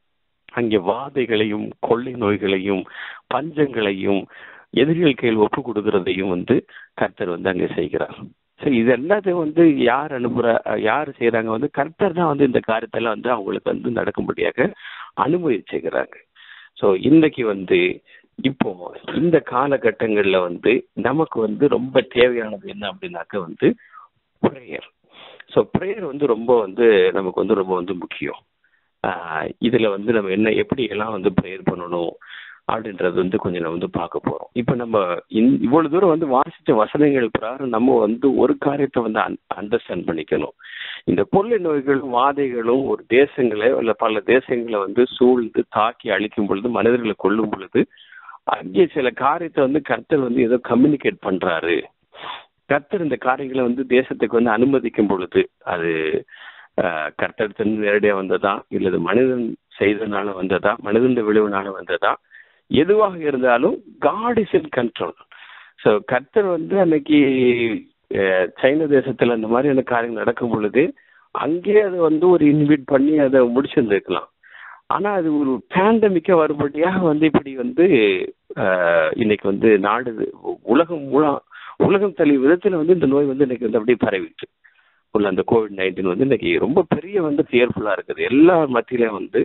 அங்கே வாதைகளையும் கொள்ளை நோய்களையும் பஞ்சங்களையும் எதிரிகள் கையில் ஒப்பு கொடுக்கறதையும் வந்து கர்த்தர் வந்து அங்கே செய்கிறார் சரி இது எல்லாத்தையும் வந்து யார் அனுப்புற யார் செய்யறாங்க வந்து கர்த்தர் தான் வந்து இந்த காரியத்தெல்லாம் வந்து அவங்களுக்கு வந்து நடக்கும்படியாக அனுமதி செய்கிறாங்க ஸோ இன்னைக்கு வந்து இப்போ இந்த காலகட்டங்கள்ல வந்து நமக்கு வந்து ரொம்ப தேவையானது என்ன அப்படின்னாக்க வந்து ப்ரேயர் ஸோ ப்ரேயர் வந்து ரொம்ப வந்து நமக்கு வந்து ரொம்ப வந்து முக்கியம் ஆஹ் இதுல வந்து நம்ம என்ன எப்படி எல்லாம் வந்து ப்ரேயர் பண்ணணும் அப்படின்றது வந்து கொஞ்சம் நம்ம வந்து பார்க்க போறோம் இப்போ நம்ம இந்த- இவ்வளவு தூரம் வந்து வாசிச்ச வசனங்கள் பிரகாரம் நம்ம வந்து ஒரு காரியத்தை வந்து அண்டர்ஸ்டாண்ட் பண்ணிக்கணும் இந்த கொள்ளை நோய்களும் வாதைகளும் ஒரு தேசங்களை இல்ல பல தேசங்களை வந்து சூழ்ந்து தாக்கி அழிக்கும் பொழுது மனிதர்களை கொல்லும் பொழுது அங்கே சில காரியத்தை வந்து கர்த்தர் வந்து ஏதோ கம்யூனிகேட் பண்றாரு கர்த்தர் இந்த காரியங்களை வந்து தேசத்துக்கு வந்து அனுமதிக்கும் பொழுது அது ஆஹ், கர்த்தரிடத்திலிருந்து நேரடியா வந்ததா இல்லது மனிதன் செய்தனால வந்ததா மனிதன் விளைவுனால வந்ததா எதுவாக இருந்தாலும் God is in control so கர்த்தர் வந்து அன்னைக்கு அஹ், சைன தேசத்துல அந்த மாதிரியான காரியம் நடக்கும் பொழுது அங்கேயே அதை வந்து ஒரு இன்வைட் பண்ணி அதை முடிச்சிருந்துருக்கலாம் ஆனா அது ஒரு பேண்டமிக்கா வரும்படியாக வந்து இப்படி வந்து அஹ், இன்னைக்கு வந்து நாடு உலகம் மூலம் உலகம் தள்ளி விதத்துல வந்து இந்த நோய் வந்து இன்னைக்கு வந்து அப்படியே பரவிட்டு உள்ள அந்த கோவிட் நைன்டீன் வந்து இன்னைக்கு ரொம்ப பெரிய வந்து ஃபியர்ஃபுல்லா இருக்குது எல்லா மத்தியிலும் வந்து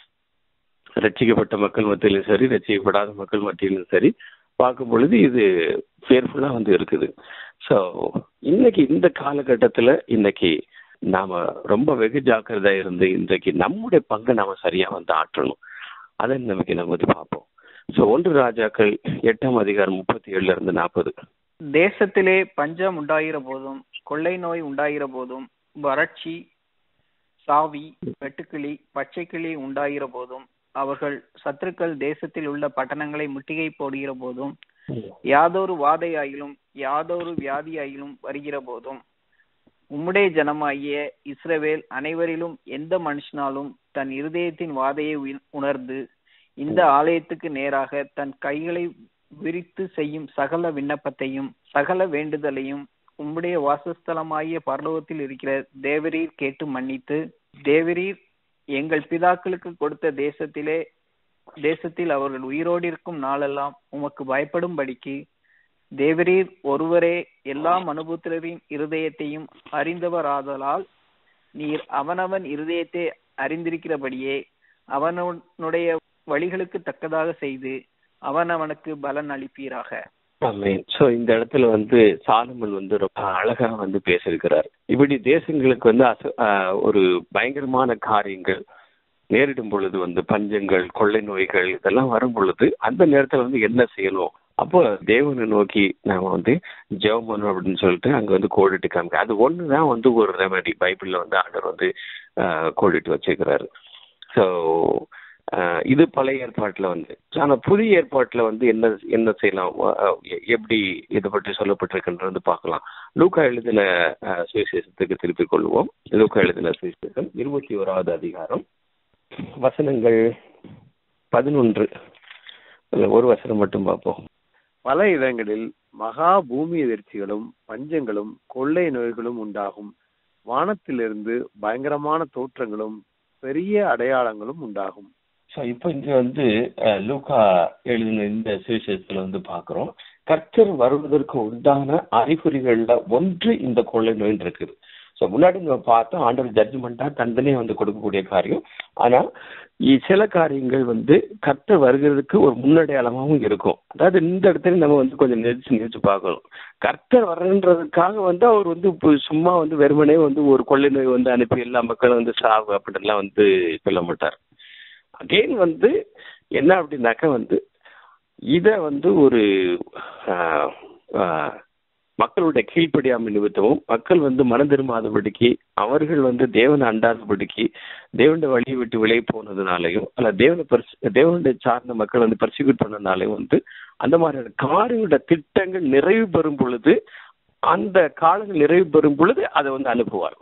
ரட்சிக்கப்பட்ட மக்கள் மத்தியிலும் சரி ரட்சிக்கப்படாத மக்கள் மத்தியிலும் சரி பார்க்கும் பொழுது இது ஃபியர்ஃபுல்லா வந்து இருக்குது ஸோ இன்னைக்கு இந்த காலகட்டத்துல இன்னைக்கு நாம ரொம்ப வெகு ஜாக்கிரதா இருந்து இன்றைக்கு நம்முடைய பங்கை நாம சரியா வந்து ஆற்றணும் அதை நமக்கு நம்ம வந்து பார்ப்போம் ஸோ ஒன்று ராஜாக்கள் எட்டாம் அதிகாரம் முப்பத்தி ஏழுல இருந்து நாற்பது தேசத்திலே பஞ்சம் உண்டாகிற போதும் கொள்ளை நோய் உண்டாகிற போதும் வறட்சி சாவி வெட்டுக்கிளி பச்சைக்கிளி உண்டாகிற போதும் அவர்கள் சத்துருக்கள் தேசத்தில் உள்ள பட்டணங்களை முற்றுகை போடுகிற போதும் யாதொரு வாதையாயிலும் யாதொரு வியாதியாயிலும் வருகிற போதும் உம்முடைய ஜனமாகிய இஸ்ரவேல் அனைவரிலும் எந்த மனுஷனாலும் தன் இருதயத்தின் வாதையை உண- உணர்ந்து இந்த ஆலயத்துக்கு நேராக தன் கைகளை விரித்து செய்யும் சகல விண்ணப்பத்தையும் சகல வேண்டுதலையும் உம்முடைய வாசஸ்தலமாகிய பரலோகத்தில் இருக்கிற தேவரீர் கேட்டு மன்னித்து தேவரீர் எங்கள் பிதாக்களுக்கு கொடுத்த தேசத்திலே தேசத்தில் அவர்கள் உயிரோடு இருக்கும் நாளெல்லாம் உமக்கு பயப்படும்படிக்கு தேவரீர் ஒருவரே எல்லா மனுபுத்திரரின் இருதயத்தையும் அறிந்தவராதலால் நீர் அவனவன் இருதயத்தை அறிந்திருக்கிறபடியே அவனுடைய வழிகளுக்கு தக்கதாக செய்து அவன் அவனுக்கு பலன் அளிப்பீராக ஆமென் சோ இந்த இடத்துல வந்து சாலமன் வந்து ரொம்ப அழகா வந்து பேசியிருக்கிறார் இப்படி தேசங்களுக்கு வந்து அச- ஆஹ் ஒரு பயங்கரமான காரியங்கள் நேரிடும் பொழுது வந்து பஞ்சங்கள் கொள்ளை நோய்கள் இதெல்லாம் வரும் பொழுது அந்த நேரத்துல வந்து என்ன செய்யணும் அப்போ தேவனை நோக்கி நாம வந்து ஜெபம் பண்ணணும் அப்படின்னு சொல்லிட்டு அங்க வந்து கோடிட்டு காமிக்க அது ஒண்ணுதான் வந்து ஒரு ரெமெடி பைபிள்ல வந்து ஆண்டவர் வந்து ஆஹ் கோடிட்டு வச்சிருக்கிறாரு ஸோ இது பழைய ஏற்பாட்டுல வந்து ஆனா புதிய ஏற்பாட்டுல வந்து என்ன என்ன செய்யலாம் அஹ் எ- எப்படி இதை பற்றி சொல்லப்பட்டிருக்கின்றது பார்க்கலாம் லூக்கா எழுதின அஹ், சுவிசேஷத்துக்கு திருப்பிக் கொள்வோம் லூக்கா எழுதின சுவிசேஷம் இருபத்தி ஓராவது அதிகாரம் வசனங்கள் பதினொன்று ஒரு வசனம் மட்டும் பார்ப்போம் பல இடங்களில் மகா பூமி எதிர்ச்சிகளும் பஞ்சங்களும் கொள்ளை நோய்களும் உண்டாகும் வானத்திலிருந்து பயங்கரமான தோற்றங்களும் பெரிய அடையாளங்களும் உண்டாகும் ஸோ இப்போ இங்க வந்து அஹ், லூக்கா எழுதின இந்த சுவிசேஷத்துல வந்து பார்க்கிறோம் கர்த்தர் வருவதற்கு உண்டான அறிகுறிகள்ல ஒன்று இந்த கொள்ளை நோயின் இருக்குது ஸோ முன்னாடி நம்ம பார்த்தோம் ஆண்டவர் ஜட்ஜ்மெண்டா தண்டனை வந்து கொடுக்கக்கூடிய காரியம் ஆனா இ- சில காரியங்கள் வந்து கர்த்தர் வருகிறதுக்கு ஒரு முன்னடையாளமாகவும் இருக்கும் அதாவது இந்த இடத்துல நம்ம வந்து கொஞ்சம் நெரிச்சு நெரிச்சு பார்க்கணும் கர்த்தர் வர்றன்றதுக்காக வந்து அவர் வந்து இப்போ சும்மா வந்து வெறுமனே வந்து ஒரு கொள்ளை நோய் வந்து அனுப்பி எல்லா மக்களும் வந்து சாவு அப்படின்லாம் வந்து சொல்ல மாட்டார் அகெயின் வந்து என்ன அப்படின்னாக்கா வந்து இத வந்து ஒரு ஆஹ், ஆஹ், மக்களுடைய கீழ்ப்படியாமை நிமித்தமும் மக்கள் வந்து மனம் திரும்பாதபடிக்கு அவர்கள் வந்து தேவனை அண்டாதபடிக்கு தேவனுடைய வழியை விட்டு விலகி போனதுனாலையும் அல்ல தேவனை பரிசு தேவனுடைய சார்ந்த மக்கள் வந்து பர்சிக்யூட் பண்ணனாலையும் வந்து அந்த மாதிரியான காரியங்களோட திட்டங்கள் நிறைவு பெறும் பொழுது அந்த காலங்கள் நிறைவு பெறும் பொழுது அதை வந்து அனுப்புவார்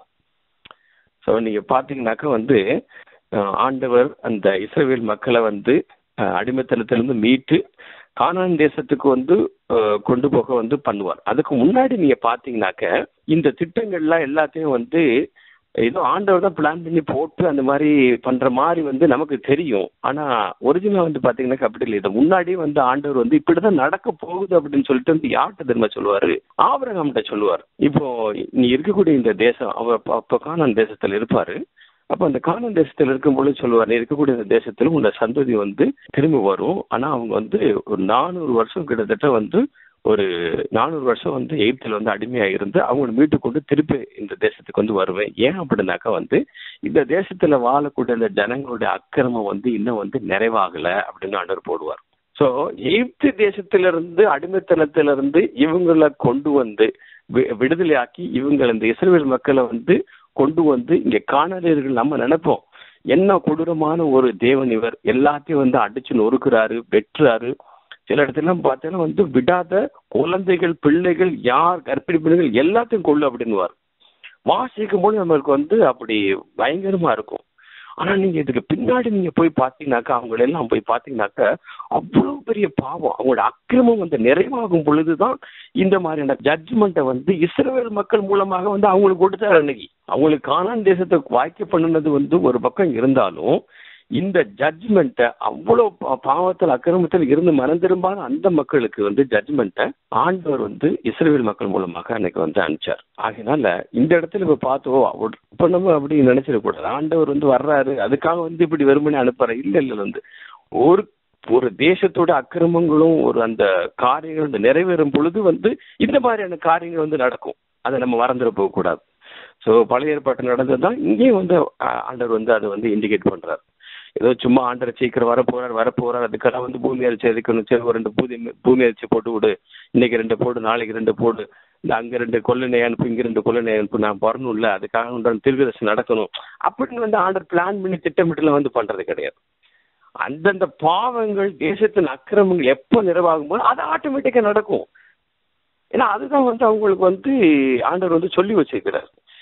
ஸோ நீங்க பாத்தீங்கன்னாக்கா வந்து அஹ், ஆண்டவர் அந்த இஸ்ரவேல் மக்களை வந்து அஹ், அடிமைத்தனத்திலிருந்து மீட்டு கானான் தேசத்துக்கு வந்து அஹ், கொண்டு போக வந்து பண்ணுவார் அதுக்கு முன்னாடி நீங்க பாத்தீங்கன்னாக்க இந்த திட்டங்கள்லாம் எல்லாத்தையும் வந்து ஏதோ ஆண்டவர் தான் பிளான் பண்ணி போட்டு அந்த மாதிரி பண்ற மாதிரி வந்து நமக்கு தெரியும் ஆனா ஒரிஜினல் வந்து பாத்தீங்கன்னா அப்படி இல்லை இதை முன்னாடியே வந்து ஆண்டவர் வந்து இப்படிதான் நடக்க போகுது அப்படின்னு சொல்லிட்டு வந்து யார்கிட்ட தெரியுமா சொல்லுவாரு ஆபிரகாம்கிட்ட சொல்லுவார் இப்போ நீ இருக்கக்கூடிய இந்த தேசம் அவர் அப்ப- அப்ப கானான் தேசத்துல இருப்பாரு அப்ப அந்த கானான் தேசத்துல இருக்கும்போது சொல்லுவார் நீ இருக்கக்கூடிய இந்த தேசத்துல உன்னோட சந்ததி வந்து திரும்ப வரும் ஆனா அவங்க வந்து ஒரு நானூறு வருஷம் கிட்டத்தட்ட வந்து ஒரு நானூறு வருஷம் வந்து எகிப்தில் வந்து அடிமையா இருந்து அவங்களை மீட்டு கொண்டு திருப்பி இந்த தேசத்துக்கு வந்து வருவேன் ஏன் அப்படின்னாக்கா வந்து இந்த தேசத்துல வாழக்கூடிய இந்த ஜனங்களுடைய அக்கிரமம் வந்து இன்னும் வந்து நிறைவாகல அப்படின்னு ஆண்டவர் போடுவார் சோ எகிப்து தேசத்திலிருந்து அடிமைத்தனத்திலிருந்து இவங்களை கொண்டு வந்து வி- விடுதலையாக்கி இவங்க இந்த இஸ்ரேல் மக்களை வந்து கொண்டு வந்து இங்க காணாதீர்கள் நம்ம நினைப்போம் என்ன கொடூரமான ஒரு தேவன் இவர் எல்லாத்தையும் வந்து அடிச்சு நொறுக்குறாரு வெட்டுறாரு சில இடத்துல பார்த்தீங்கன்னா வந்து விடாத குழந்தைகள் பிள்ளைகள் யார் கர்ப்பிணி பிள்ளைகள் எல்லாத்தையும் கொள்ளு அப்படின்னுவார் வாசிக்கும் போது நம்மளுக்கு வந்து அப்படி பயங்கரமா இருக்கும் ஆனா நீங்க இதுக்கு பின்னாடி நீங்க போய் பாத்தீங்கன்னாக்கா அவங்க எல்லாம் போய் பாத்தீங்கன்னாக்கா அவ்வளவு பெரிய பாவம் அவங்களோட அக்கிரமம் வந்து நிறைவாகும் பொழுதுதான் இந்த மாதிரியான ஜட்ஜ்மெண்ட்டை வந்து இஸ்ரவேல் மக்கள் மூலமாக வந்து அவங்களுக்கு கொடுத்தாரு அன்னைக்கு அவங்களுக்கு கானான் தேசத்தை வாய்க்க பண்ணினது வந்து ஒரு பக்கம் இருந்தாலும் இந்த ஜட்ஜ்மெண்ட்டை அவ்வளவு பா- பாவத்தில் அக்கிரமத்தில் இருந்து மனம் திரும்பாத அந்த மக்களுக்கு வந்து ஜட்ஜ்மெண்ட்டை ஆண்டவர் வந்து இஸ்ரேல் மக்கள் மூலமாக அன்னைக்கு வந்து அனுப்பிச்சார் ஆகையினால இந்த இடத்துல இப்ப பார்த்தோம் அவர் இப்ப நம்ம அப்படி நினைச்சிடக்கூடாது ஆண்டவர் வந்து வர்றாரு அதுக்காக வந்து இப்படி வெறுமனே அனுப்புறாரு இல்ல இல்ல வந்து ஒரு ஒரு தேசத்தோட அக்கிரமங்களும் ஒரு அந்த காரியங்கள் வந்து நிறைவேறும் பொழுது வந்து இந்த மாதிரியான காரியங்கள் வந்து நடக்கும் அதை நம்ம மறந்துட போக கூடாது சோ பழைய ஏற்பாட்டு நடந்ததுதான் இங்கேயும் வந்து ஆ- ஆண்டவர் வந்து அதை வந்து இண்டிகேட் பண்றாரு ஏதோ சும்மா ஆண்டர் சீக்கிரம் வர போறார் வர போறார் அதுக்கெல்லாம் வந்து பூமி அரிசி எதுக்கணும் சரி ஒரு ரெண்டு பூமி பூமி அரிசி போட்டு விடு இன்னைக்கு ரெண்டு போடு நாளைக்கு ரெண்டு போடு இந்த அங்க ரெண்டு கொள்ளனை அனுப்பு இங்க ரெண்டு கொள்ளனை அனுப்பு நான் வரணும்ல அதுக்காக உண்டான திருவிதர்சனம் நடக்கணும் அப்படின்னு வந்து ஆண்டர் பிளான் பண்ணி திட்டமிட்டுலாம் வந்து பண்றது கிடையாது அந்தந்த பாவங்கள் தேசத்தின் அக்கிரமங்கள் எப்போ நிறைவாகும் போது அது ஆட்டோமேட்டிக்கா நடக்கும் ஏன்னா அதுதான் வந்து அவங்களுக்கு வந்து ஆண்டவர் வந்து சொல்லி வச்சிருக்கிறார்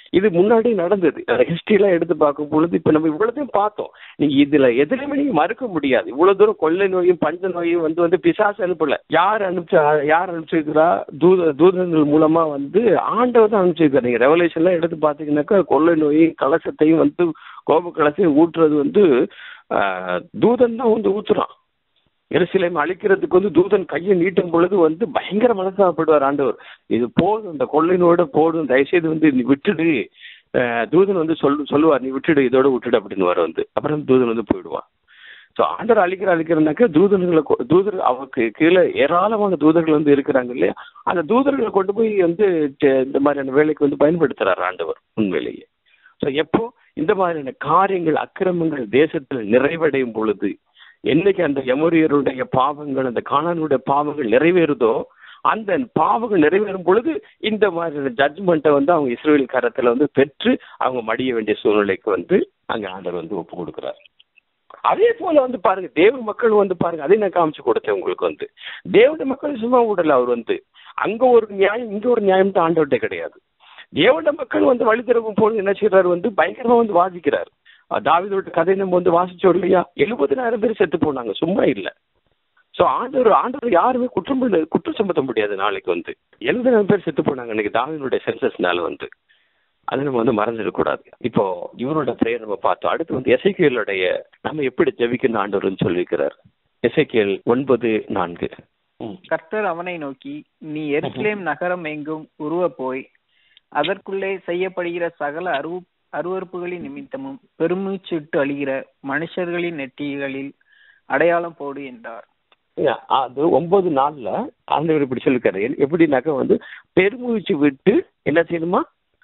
இது முன்னாடி நடந்தது அந்த ஹிஸ்டரி எல்லாம் எடுத்து பார்க்கும் பொழுது இப்ப நம்ம இவ்வளவுதையும் பார்த்தோம் நீங்க இதுல எதுலையுமே நீங்க மறுக்க முடியாது இவ்வளவு தூரம் கொள்ளை நோயும் பஞ்ச நோயும் வந்து வந்து பிசாசு அனுப்பல யார் அனுப்பிச்சா யார் அனுப்பிச்சிருக்கிறா தூத தூதங்கள் மூலமா வந்து ஆண்டவர் தான் அனுப்பிச்சிருக்காரு நீங்க ரெவலேஷன் எல்லாம் எடுத்து பாத்தீங்கன்னாக்கா கொள்ளை நோயும் கலசத்தையும் வந்து கோப கலசையும் ஊற்றுறது வந்து ஆஹ், தூதன் தான் வந்து ஊத்துறான் எருசலேம் அழிக்கிறதுக்கு வந்து தூதன் கையை நீட்டும் பொழுது வந்து பயங்கர மனசாப்படுவார் ஆண்டவர் இது போதும் இந்த கொள்ளைனோட போதும் தயவுசெய்து வந்து நீ விட்டுடு அஹ் தூதன் வந்து சொல்லு சொல்லுவார் நீ விட்டுடு இதோட விட்டுடு அப்படின்னு வர வந்து அப்புறம் தூதன் வந்து போயிடுவான் ஸோ ஆண்டவர் அழிக்கிற அழிக்கிறனாக்கா தூதர்களை கொ- தூதர் அவருக்கு கீழே ஏராளமான தூதர்கள் வந்து இருக்கிறாங்க இல்லையா அந்த தூதர்களை கொண்டு போய் வந்து டெ- இந்த மாதிரியான வேலைக்கு வந்து பயன்படுத்துறாரு ஆண்டவர் உண்மையிலேயே ஸோ எப்போ இந்த மாதிரியான காரியங்கள் அக்கிரமங்கள் தேசத்தில் நிறைவடையும் பொழுது என்னைக்கு அந்த எமோரியருடைய பாவங்கள் அந்த காணானுடைய பாவங்கள் நிறைவேறுதோ அந்த பாவங்கள் நிறைவேறும் பொழுது இந்த மாதிரியான ஜட்ஜ்மெண்ட்டை வந்து அவங்க இஸ்ரேல் கரத்துல வந்து பெற்று அவங்க மடிய வேண்டிய சூழ்நிலைக்கு வந்து அங்க ஆண்டவர் வந்து ஒப்பு கொடுக்குறாரு அதே போல வந்து பாருங்க தேவ மக்கள் வந்து பாருங்க அதை நான் காமிச்சு கொடுத்தேன் உங்களுக்கு வந்து தேவனுடைய மக்கள் சும்மா விடல அவர் வந்து அங்க ஒரு நியாயம் இங்க ஒரு நியாயம் தான் ஆண்டவர்கிட்ட கிடையாது தேவனுடைய மக்கள் வந்து வழி திறக்கும் போது என்ன செய்யறாரு வந்து பயங்கரமா வந்து வாதிக்கிறார் அஹ் தாவீதோட கதை நம்ம வந்து வாசிச்சோம் இல்லையா எழுபதினாயிரம் பேர் செத்து போனாங்க சும்மா இல்ல சோ ஆண்டவர் ஆண்டவர் யாருமே குற்றம் பண்ண- குற்றம் சுமத்த முடியாது நாளைக்கு வந்து எழுபதினாயிரம் பேர் செத்து போனாங்க இன்னைக்கு தாவீதோட சென்சஸ்னால வந்து அதை நம்ம வந்து மறந்துடக்கூடாது இப்போ இவரோட பிரேயர் நம்ம பார்த்தோம் அடுத்து வந்து எசைக்கியலுடைய நம்ம எப்படி ஜெபிக்கணும் ஆண்டவர்னு சொல்லியிருக்கிறார் எசைக்கியல் ஒன்பது நான்கு ம். கர்த்தர் அவனை நோக்கி நீ எருசலேம் நகரம் எங்கும் உருவ போய் அதற்குள்ளே செய்யப்படுகிற சகல அருவு அருவறுப்புகளின் நிமித்தமும் பெருமூச்சிட்டு அழிகிற மனுஷர்களின் நெற்றிகளில் அடையாளம் போடு என்றார் Yeah, அது ஒன்பது நாள்ல ஆண்டவர் இப்படி சொல்லிருக்காரு எ- எப்படின்னாக்கா வந்து பெருமூச்சு விட்டு என்ன செய்யணுமா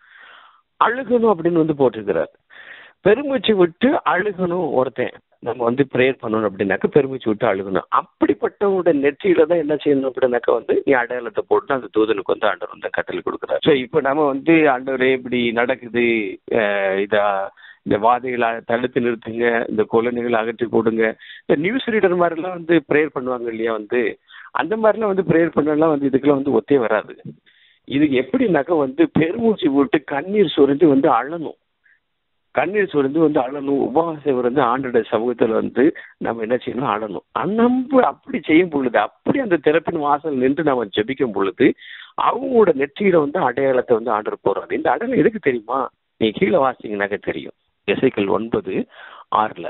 அழுகணும் அப்படின்னு வந்து போட்டிருக்கிறார் பெருமூச்சு விட்டு அழுகணும் ஒருத்தன் நம்ம வந்து ப்ரேயர் பண்ணணும் அப்படின்னாக்க பெருமூச்சு விட்டு அழுகணும் அப்படிப்பட்டவங்களோட நெற்றியில தான் என்ன செய்யணும் அப்படின்னாக்கா வந்து நீ அடையாளத்தை போட்டு அந்த தூதனுக்கு வந்து ஆண்டவர் வந்து கட்டளை கொடுக்குறாரு ஸோ இப்போ நம்ம வந்து ஆண்டவரே இப்படி நடக்குது அஹ் இதா இந்த வாதைகளை தடுத்து நிறுத்துங்க இந்த கொலனைகளை அகற்றி போடுங்க இந்த நியூஸ் ரீடர் மாதிரிலாம் வந்து ப்ரேயர் பண்ணுவாங்க இல்லையா வந்து அந்த மாதிரிலாம் வந்து ப்ரேயர் பண்ணலாம் வந்து இதுக்கெல்லாம் வந்து ஒத்தே வராது இதுக்கு எப்படின்னாக்கா வந்து பெருமூச்சு விட்டு கண்ணீர் சொரிந்து வந்து அழணும் கண்ணீர் சொரிந்து வந்து அழணும் உபவாசம் இருந்து ஆண்டோட சமூகத்துல வந்து நம்ம என்ன செய்யணும் அழணும் நம்ம அப்படி செய்யும் பொழுது அப்படி அந்த திறப்பின் வாசல் நின்று நம்ம ஜெபிக்கும் பொழுது அவங்களோட நெற்றியில வந்து அடையாளத்தை வந்து ஆண்டர் போறாரு இந்த அடையாளம் எதுக்கு தெரியுமா நீ கீழே வாசிங்கனாக்க தெரியும் இசைக்கல் ஒன்பது ஆறுல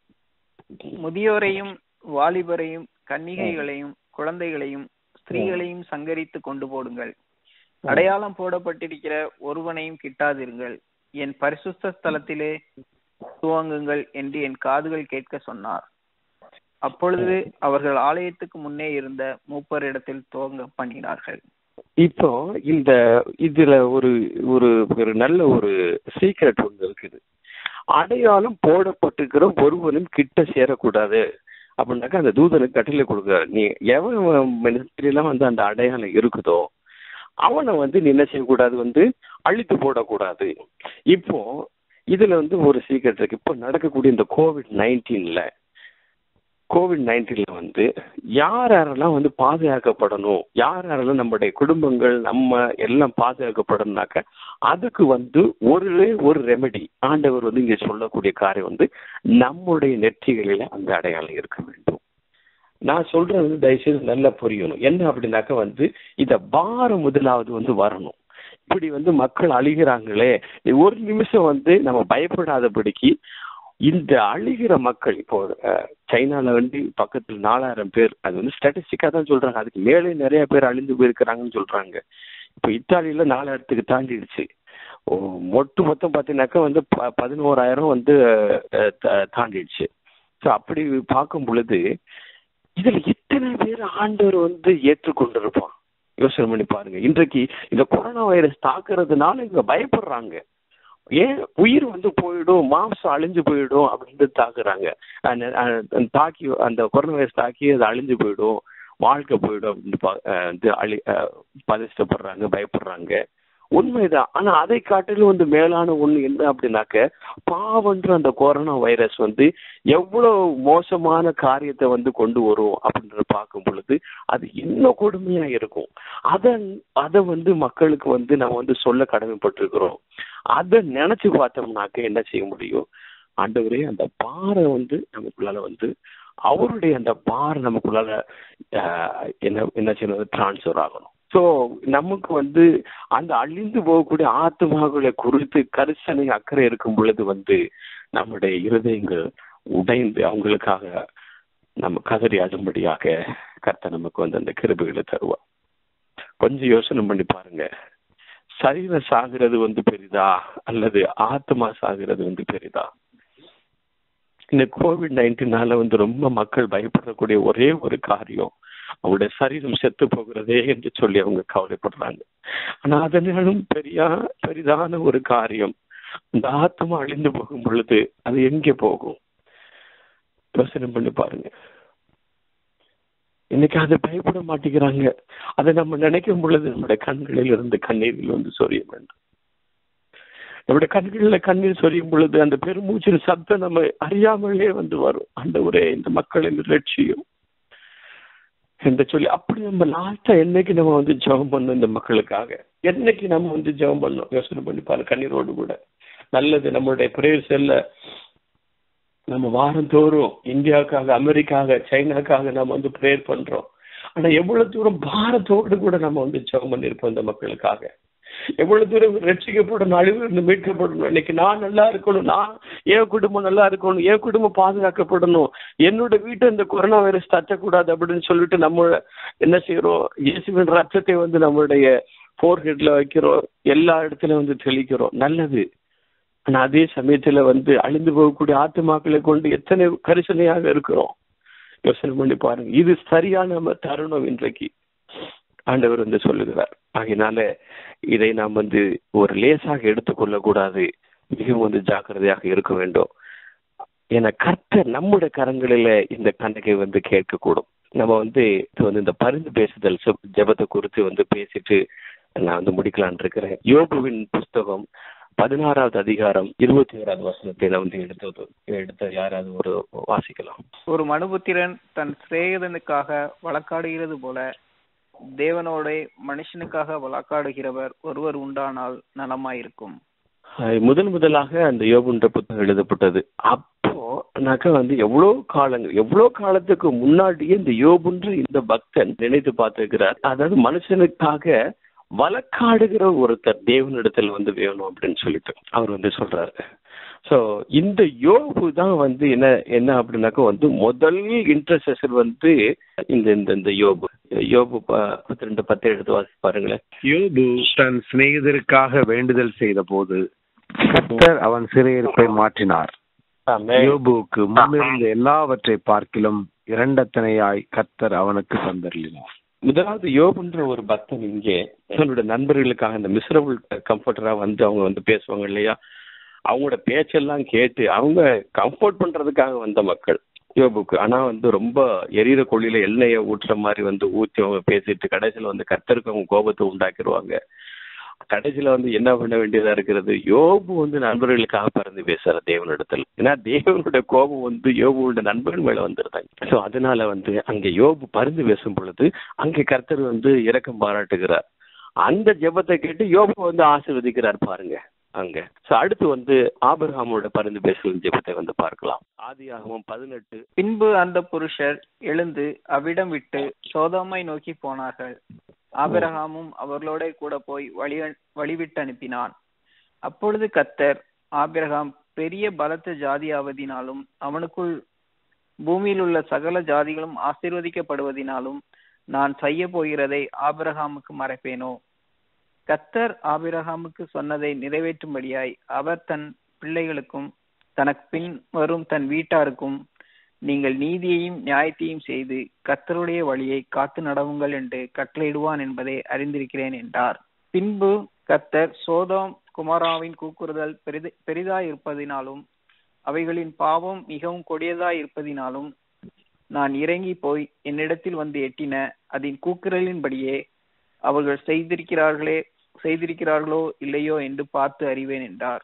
முதியோரையும் வாலிபரையும் கன்னிகைகளையும் குழந்தைகளையும் ஸ்திரீகளையும் சங்கரித்து கொண்டு போடுங்கள் அடையாளம் போடப்பட்டிருக்கிற ஒருவனையும் கிட்டாதிருங்கள் என் பரிசுத்த ஸ்தலத்திலே துவங்குங்கள் என்று என் காதுகள் கேட்க சொன்னார் அப்பொழுது அவர்கள் ஆலயத்துக்கு முன்னே இருந்த மூப்பரிடத்தில் துவங்க பண்ணினார்கள் இப்போ இந்த இதுல ஒரு ஒரு ஒரு நல்ல ஒரு சீக்ரெட் ஒன்று இருக்குது அடையாளம் போடப்பட்டிருக்கிற ஒருவனும் கிட்ட சேரக்கூடாது அப்படின்னாக்கா அந்த தூதனுக்கு கட்டளை கொடுக்குறாரு நீ எவன் மினிஸ்ட்ரிலாம் வந்து அந்த அடையாளம் இருக்குதோ அவனை வந்து நீ என்ன செய்யக்கூடாது வந்து அழித்து போடக்கூடாது இப்போ இதுல வந்து ஒரு சீக்ரெட் இருக்கு இப்போ நடக்கக்கூடிய இந்த கோவிட் நைன்டீன்ல கோவிட் நைன்டீன்ல வந்து யார் யாரெல்லாம் வந்து பாதுகாக்கப்படணும் யார் யாரெல்லாம் நம்முடைய குடும்பங்கள் நம்ம எல்லாம் பாதுகாக்கப்படணும்னாக்க அதுக்கு வந்து ஒரே ஒரு ரெமெடி ஆண்டவர் வந்து இங்க சொல்லக்கூடிய காரியம் வந்து நம்முடைய நெற்றிகளில அந்த அடையாளம் இருக்க வேண்டும் நான் சொல்றது வந்து தயவுசெய்து நல்லா புரியணும் என்ன அப்படின்னாக்க வந்து இந்த பாரம் முதலாவது வந்து வரணும் இப்படி வந்து மக்கள் அழிகிறாங்களே ஒரு நிமிஷம் வந்து நம்ம பயப்படாதபடிக்கு இந்த அழிகிற மக்கள் இப்போ அஹ், சைனால வந்து பக்கத்துல நாலாயிரம் பேர் அது வந்து ஸ்டாட்டிஸ்டிக்கா தான் சொல்றாங்க அதுக்கு மேலே நிறைய பேர் அழிந்து போயிருக்கிறாங்கன்னு சொல்றாங்க இப்போ இத்தாலியில நாலாயிரத்துக்கு தாண்டிடுச்சு ஓ, மொட்டு மொத்தம் பார்த்தீங்கன்னாக்கா வந்து ப- பதினோராயிரம் வந்து அஹ், தா- தாண்டிடுச்சு ஸோ அப்படி பார்க்கும் பொழுது இதுல எத்தனை பேர் ஆண்டவர் வந்து ஏற்றுக்கொண்டிருப்பான் யோசனை பண்ணி பாருங்க இன்றைக்கு இந்த கொரோனா வைரஸ் தாக்குறதுனால இவங்க பயப்படுறாங்க ஏன் உயிர் வந்து போயிடும் மாம்சம் அழிஞ்சு போயிடும் அப்படின்னு தாக்குறாங்க அந்த- அந்த தாக்கி அந்த கொரோனா வைரஸ் தாக்கி அது அழிஞ்சு போயிடும் வாழ்க்கை போயிடும் அப்படின்னு பா- அஹ் வந்து அழி அஹ் பதஷ்டப்படுறாங்க பயப்படுறாங்க உண்மைதான் ஆனா அதை காட்டிலும் வந்து மேலான ஒண்ணு என்ன அப்படின்னாக்க பாவன்ற அந்த கொரோனா வைரஸ் வந்து எவ்வளவு மோசமான காரியத்தை வந்து கொண்டு வரும் அப்படின்றத பார்க்கும் பொழுது அது இன்னும் கொடுமையா இருக்கும் அத அத வந்து மக்களுக்கு வந்து நம்ம வந்து சொல்ல கடமைப்பட்டிருக்கிறோம் அதை நினைச்சு பார்த்தோம்னாக்க என்ன செய்ய முடியும் ஆண்டவரே அந்த பாறை வந்து நமக்குள்ளால வந்து அவருடைய அந்த பாறை நமக்குள்ளால ஆஹ், என்ன என்ன செய்யணும் டிரான்ஸ்ஃபர் ஆகணும் ஸோ நமக்கு வந்து அந்த அழிந்து போகக்கூடிய ஆத்மாக்களை குறித்து கரிசனை அக்கறை இருக்கும் பொழுது வந்து நம்முடைய இருதயங்கள் உடைந்து அவங்களுக்காக நம்ம கதறி அழும்படியாக கர்த்தர் நமக்கு வந்து அந்த கிருபைகளை தருவார் கொஞ்சம் யோசனை பண்ணி பாருங்க சரீரம் சாகிறது வந்து பெரிதா அல்லது ஆத்மா சாகிறது வந்து பெரிதா இந்த கோவிட் நைன்டீனால வந்து ரொம்ப மக்கள் பயப்படக்கூடிய ஒரே ஒரு காரியம் அவங்களுடைய சரீரம் செத்து போகிறதே என்று சொல்லி அவங்க கவலைப்படுறாங்க ஆனா அதனாலும் பெரியா பெரிதான ஒரு காரியம் இந்த ஆத்மா அழிந்து போகும் பொழுது அது எங்கே போகும் யோசனை பண்ணி பாருங்க இன்னைக்கு அதை பயப்பட மாட்டேங்கிறாங்க அதை நம்ம நினைக்கும் பொழுது நம்முடைய கண்களில் இருந்து கண்ணீரில் வந்து சொரிய வேண்டும் நம்முடைய கண்களில் கண்ணீர் சொரியும் பொழுது அந்த பெருமூச்சின் சத்தம் நம்ம அறியாமலே வந்து வரும் அந்த ஒரே இந்த மக்களின் லட்சியம் என்று சொல்லி அப்படி நம்ம லாஸ்டா என்னைக்கு நம்ம வந்து ஜெபம் பண்ணோம் இந்த மக்களுக்காக என்னைக்கு நம்ம வந்து ஜெபம் பண்ணோம் யோசனை பண்ணி பாரு கண்ணீரோடு கூட நல்லது நம்மளுடைய பிரேயர் செல்ல நம்ம வாரந்தோறும் இந்தியாவுக்காக அமெரிக்காக சைனாக்காக நம்ம வந்து ப்ரேயர் பண்றோம் ஆனா எவ்வளவு தூரம் பாரத்தோடு கூட நம்ம வந்து ஜெபம் பண்ணியிருப்போம் இந்த மக்களுக்காக எவ்வளவு தூரம் ரட்சிக்கப்படணும் அழிவிலிருந்து மீட்கப்படணும் இன்னைக்கு நான் நல்லா இருக்கணும் நான் என் குடும்பம் நல்லா இருக்கணும் என் குடும்பம் பாதுகாக்கப்படணும் என்னோட வீட்டை இந்த கொரோனா வைரஸ் தட்டக்கூடாது அப்படின்னு சொல்லிட்டு நம்ம என்ன செய்யறோம் இயேசுவின் ரத்தத்தை வந்து நம்மளுடைய ஃபோர்ஹெட்ல வைக்கிறோம் எல்லா இடத்துலயும் வந்து தெளிக்கிறோம் நல்லது ஆனா அதே சமயத்துல வந்து அழிந்து போகக்கூடிய ஆத்துமாக்களை கொண்டு எத்தனை கரிசனையாக இருக்கிறோம் யோசனை பண்ணி பாருங்க இது சரியான நம்ம தருணம் இன்றைக்கு ஆண்டவர் வந்து சொல்லுகிறார் ஆகையினால இதை நாம் வந்து ஒரு லேசாக எடுத்துக்கொள்ள கூடாது மிகவும் வந்து ஜாக்கிரதையாக இருக்க வேண்டும் என கர்த்தர் நம்முடைய கரங்களில இந்த கணக்கை வந்து கேட்கக்கூடும் நம்ம வந்து இது வந்து இந்த பரிந்து பேசுதல் செப்- ஜெபத்தை குறித்து வந்து பேசிட்டு நான் வந்து முடிக்கலான் இருக்கிறேன் யோபுவின் புஸ்தகம் பதினாறாவது அதிகாரம் இருபத்தி ஓராவது வசனத்தை நான் வந்து எடுத்து எடுத்த யாராவது ஒரு வாசிக்கலாம் ஒரு மனுபுத்திரன் தன் சிநேகிதனுக்காக வழக்காடுகிறது போல தேவனோட மனுஷனுக்காக வழக்காடுகிறவர் ஒருவர் உண்டானால் நலமாயிருக்கும் அஹ் முதல் முதலாக அந்த யோபுன்ற புத்தகம் எழுதப்பட்டது அப்போ நாக்க வந்து எவ்வளவு காலங்கள் எவ்வளவு காலத்துக்கு முன்னாடியே இந்த யோபுன்ற இந்த பக்தன் நினைத்து பார்த்திருக்கிறார் அதாவது மனுஷனுக்காக வழக்காடுகிற ஒருத்தர் தேவனிடத்தில் வந்து வேணும் அப்படின்னு சொல்லிட்டு அவர் வந்து சொல்றாரு சோ இந்த யோபு தான் வந்து என்ன என்ன அப்படின்னாக்க வந்து முதல் இன்டர்செஷன் வந்து இந்த இந்த இந்த யோபு யோபு ப- பத்து ரெண்டு பத்து எடுத்து வாசி பாருங்களேன் யோபு தன் சிநேகிதருக்காக வேண்டுதல் செய்த போது கர்த்தர் அவன் சிறையிருப்பை மாற்றினார் ஆமென். யோபுவுக்கு முன்னிருந்த எல்லாவற்றை பார்க்கிலும் இரண்டத்தனையாய் கர்த்தர் அவனுக்கு தந்தருளினார் முதலாவது யோபுன்ற ஒரு பக்தன் இங்கே தன்னோட நண்பர்களுக்காக இந்த மிஸ்ரபிள் கம்ஃபர்டரா வந்து அவங்க வந்து பேசுவாங்க இல்லையா அவங்களோட பேச்செல்லாம் கேட்டு அவங்க கம்ஃபர்ட் பண்றதுக்காக வந்த மக்கள் யோபுக்கு ஆனா வந்து ரொம்ப எரியிற கொள்ளியில எண்ணெயை ஊற்றுற மாதிரி வந்து ஊத்தி அவங்க பேசிட்டு கடைசியில வந்து கத்தருக்கு அவங்க கோபத்தை உண்டாக்கிடுவாங்க கடைசியில வந்து என்ன பண்ண வேண்டியதா இருக்கிறது யோபு வந்து நண்பர்களுக்காக பறந்து பேசுற தேவனிடத்தில் ஏன்னா தேவனுடைய கோபம் வந்து யோபுவோட நண்பர்கள் மேல வந்துருந்தாங்க சோ அதனால வந்து அங்க யோபு பருந்து பேசும் பொழுது அங்கே கர்த்தர் வந்து இரக்கம் பாராட்டுகிறார் அந்த ஜெபத்தை கேட்டு யோபு வந்து ஆசீர்வதிக்கிறார் பாருங்க அங்க சோ அடுத்து வந்து ஆபிரகாமோட பருந்து பேசும் ஜெபத்தை வந்து பார்க்கலாம் ஆதியாகமம் பதினெட்டு பின்பு அந்த புருஷர் எழுந்து அவ்விடம் விட்டு சோதோமை நோக்கி போனார்கள் ஆபிரகாமும் அவர்களோட கூட போய் வழி வழிவிட்டு அனுப்பினான் அப்பொழுது கத்தர் ஆபிரகாம் பெரிய பலத்த ஜாதியாவதினாலும் அவனுக்குள் பூமியில் உள்ள சகல ஜாதிகளும் ஆசீர்வதிக்கப்படுவதினாலும் நான் செய்ய போகிறதை ஆபிரகாமுக்கு மறைப்பேனோ கத்தர் ஆபிரகாமுக்கு சொன்னதை நிறைவேற்றும்படியாய் அவர் தன் பிள்ளைகளுக்கும் தனக்கு பின் வரும் தன் வீட்டாருக்கும் நீங்கள் நீதியையும் நியாயத்தையும் செய்து கர்த்தருடைய வழியை காத்து நடவுங்கள் என்று கட்டளையிடுவான் என்பதை அறிந்திருக்கிறேன் என்றார் பின்பு கர்த்தர் சோதோம் குமாராவின் கூக்குறுதல் பெரிது பெரிதாய் இருப்பதினாலும் அவைகளின் பாவம் மிகவும் கொடியதாய் இருப்பதினாலும் நான் இறங்கி போய் என்னிடத்தில் வந்து எட்டின அதன் கூக்குரலின்படியே அவர்கள் செய்திருக்கிறார்களே செய்திருக்கிறார்களோ இல்லையோ என்று பார்த்து அறிவேன் என்றார்